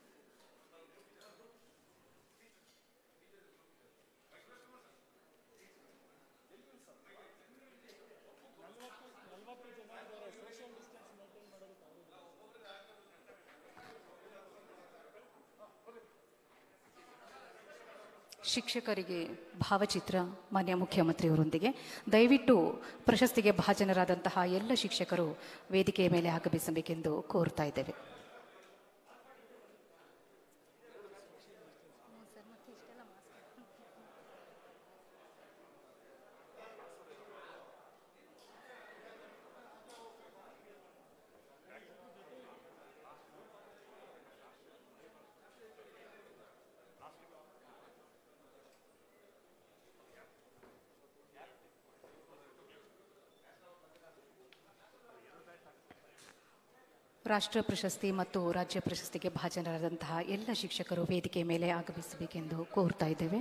ಶಿಕ್ಷಕರಿಗೆ ಭಾವಚಿತ್ರ ಮಾನ್ಯ ಮುಖ್ಯಮಂತ್ರಿಯವರೊಂದಿಗೆ ದಯವಿಟ್ಟು ಪ್ರಶಸ್ತಿಗೆ ಭಾಜನರಾದಂತಹ ಎಲ್ಲ ಶಿಕ್ಷಕರು ವೇದಿಕೆಯ ಮೇಲೆ ಆಗಮಿಸಬೇಕೆಂದು ಕೋರ್ತಾ ಇದ್ದೇವೆ ರಾಷ್ಟ್ರ ಪ್ರಶಸ್ತಿ ಮತ್ತು ರಾಜ್ಯ ಪ್ರಶಸ್ತಿಗೆ ಭಾಜನರಾದಂತಹ ಎಲ್ಲ ಶಿಕ್ಷಕರು ವೇದಿಕೆ ಮೇಲೆ ಆಗಮಿಸಬೇಕೆಂದು ಕೋರ್ತಾ ಇದ್ದೇವೆ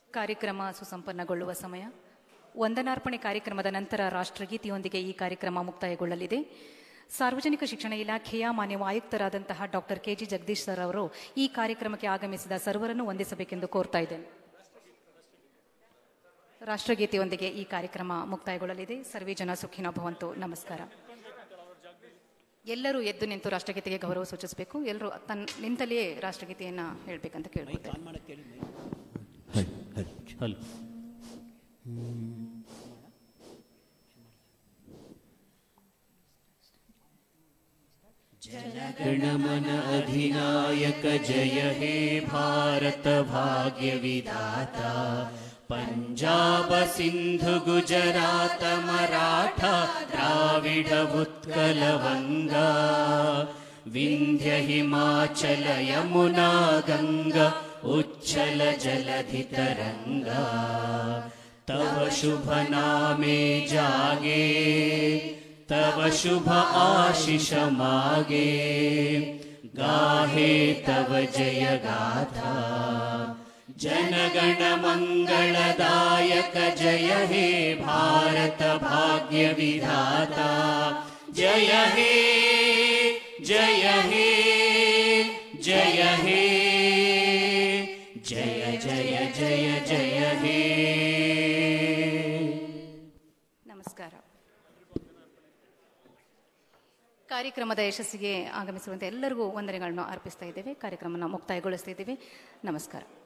ಕಾರ್ಯಕ್ರಮ ಸುಸಂಪನ್ನಗೊಳ್ಳುವ ಸಮಯ ವಂದನಾರ್ಪಣೆ ಕಾರ್ಯಕ್ರಮದ ನಂತರ ರಾಷ್ಟ್ರಗೀತೆಯೊಂದಿಗೆ ಈ ಕಾರ್ಯಕ್ರಮ ಮುಕ್ತಾಯಗೊಳ್ಳಲಿದೆ ಸಾರ್ವಜನಿಕ ಶಿಕ್ಷಣ ಇಲಾಖೆಯ ಮಾನ್ಯ ಆಯುಕ್ತರಾದಂತಹ ಡಾಕ್ಟರ್ ಕೆಜಿ ಜಗದೀಶ್ ಸರ್ ಅವರು ಈ ಕಾರ್ಯಕ್ರಮಕ್ಕೆ ಆಗಮಿಸಿದ ಸರ್ವರನ್ನು ವಂದಿಸಬೇಕೆಂದು ಕೋರ್ತಾ ಇದ್ದೇನೆ ರಾಷ್ಟ್ರಗೀತೆಯೊಂದಿಗೆ ಈ ಕಾರ್ಯಕ್ರಮ ಮುಕ್ತಾಯಗೊಳ್ಳಲಿದೆ ಸರ್ವೇ ಜನ ಸುಖಿನೋ ಭವಂತು ನಮಸ್ಕಾರ ಎಲ್ಲರೂ ಎದ್ದು ನಿಂತು ರಾಷ್ಟ್ರಗೀತೆಗೆ ಗೌರವ ಸೂಚಿಸಬೇಕು ಎಲ್ಲರೂ ತನ್ನ ನಿಂತಲೇ ರಾಷ್ಟ್ರಗೀತೆಯನ್ನ ಹೇಳಬೇಕಂತ ಕೇಳ್ಕೊಳ್ತೇನೆ ಹಲೋ जनगणमन अधिनायक जय हे भारत भाग्य विधाता पञ्जाब सिन्धु गुजरात मराठा द्राविड उत्कल वङ्गा विन्ध्य हिमाचल यमुना गङ्गा उच्चल जलधितरङ्गा तव शुभ नामे जागे तव शुभ आशिष मागे गाहे तव जय गाथा जनगण मङ्गलदायक जय हे भारत भाग्य विधाता जय हे जय हे जय हे जय जय जय जय हे ನಮಸ್ಕಾರ ಕಾರ್ಯಕ್ರಮದ ಯಶಸ್ಸಿಗೆ ಆಗಮಿಸುವಂತೆ ಎಲ್ಲರಿಗೂ ವಂದನೆಗಳನ್ನು ಅರ್ಪಿಸ್ತಾ ಇದ್ದೇವೆ ಕಾರ್ಯಕ್ರಮನ ಮುಕ್ತಾಯಗೊಳಿಸ್ತಾ ಇದ್ದೇವೆ ನಮಸ್ಕಾರ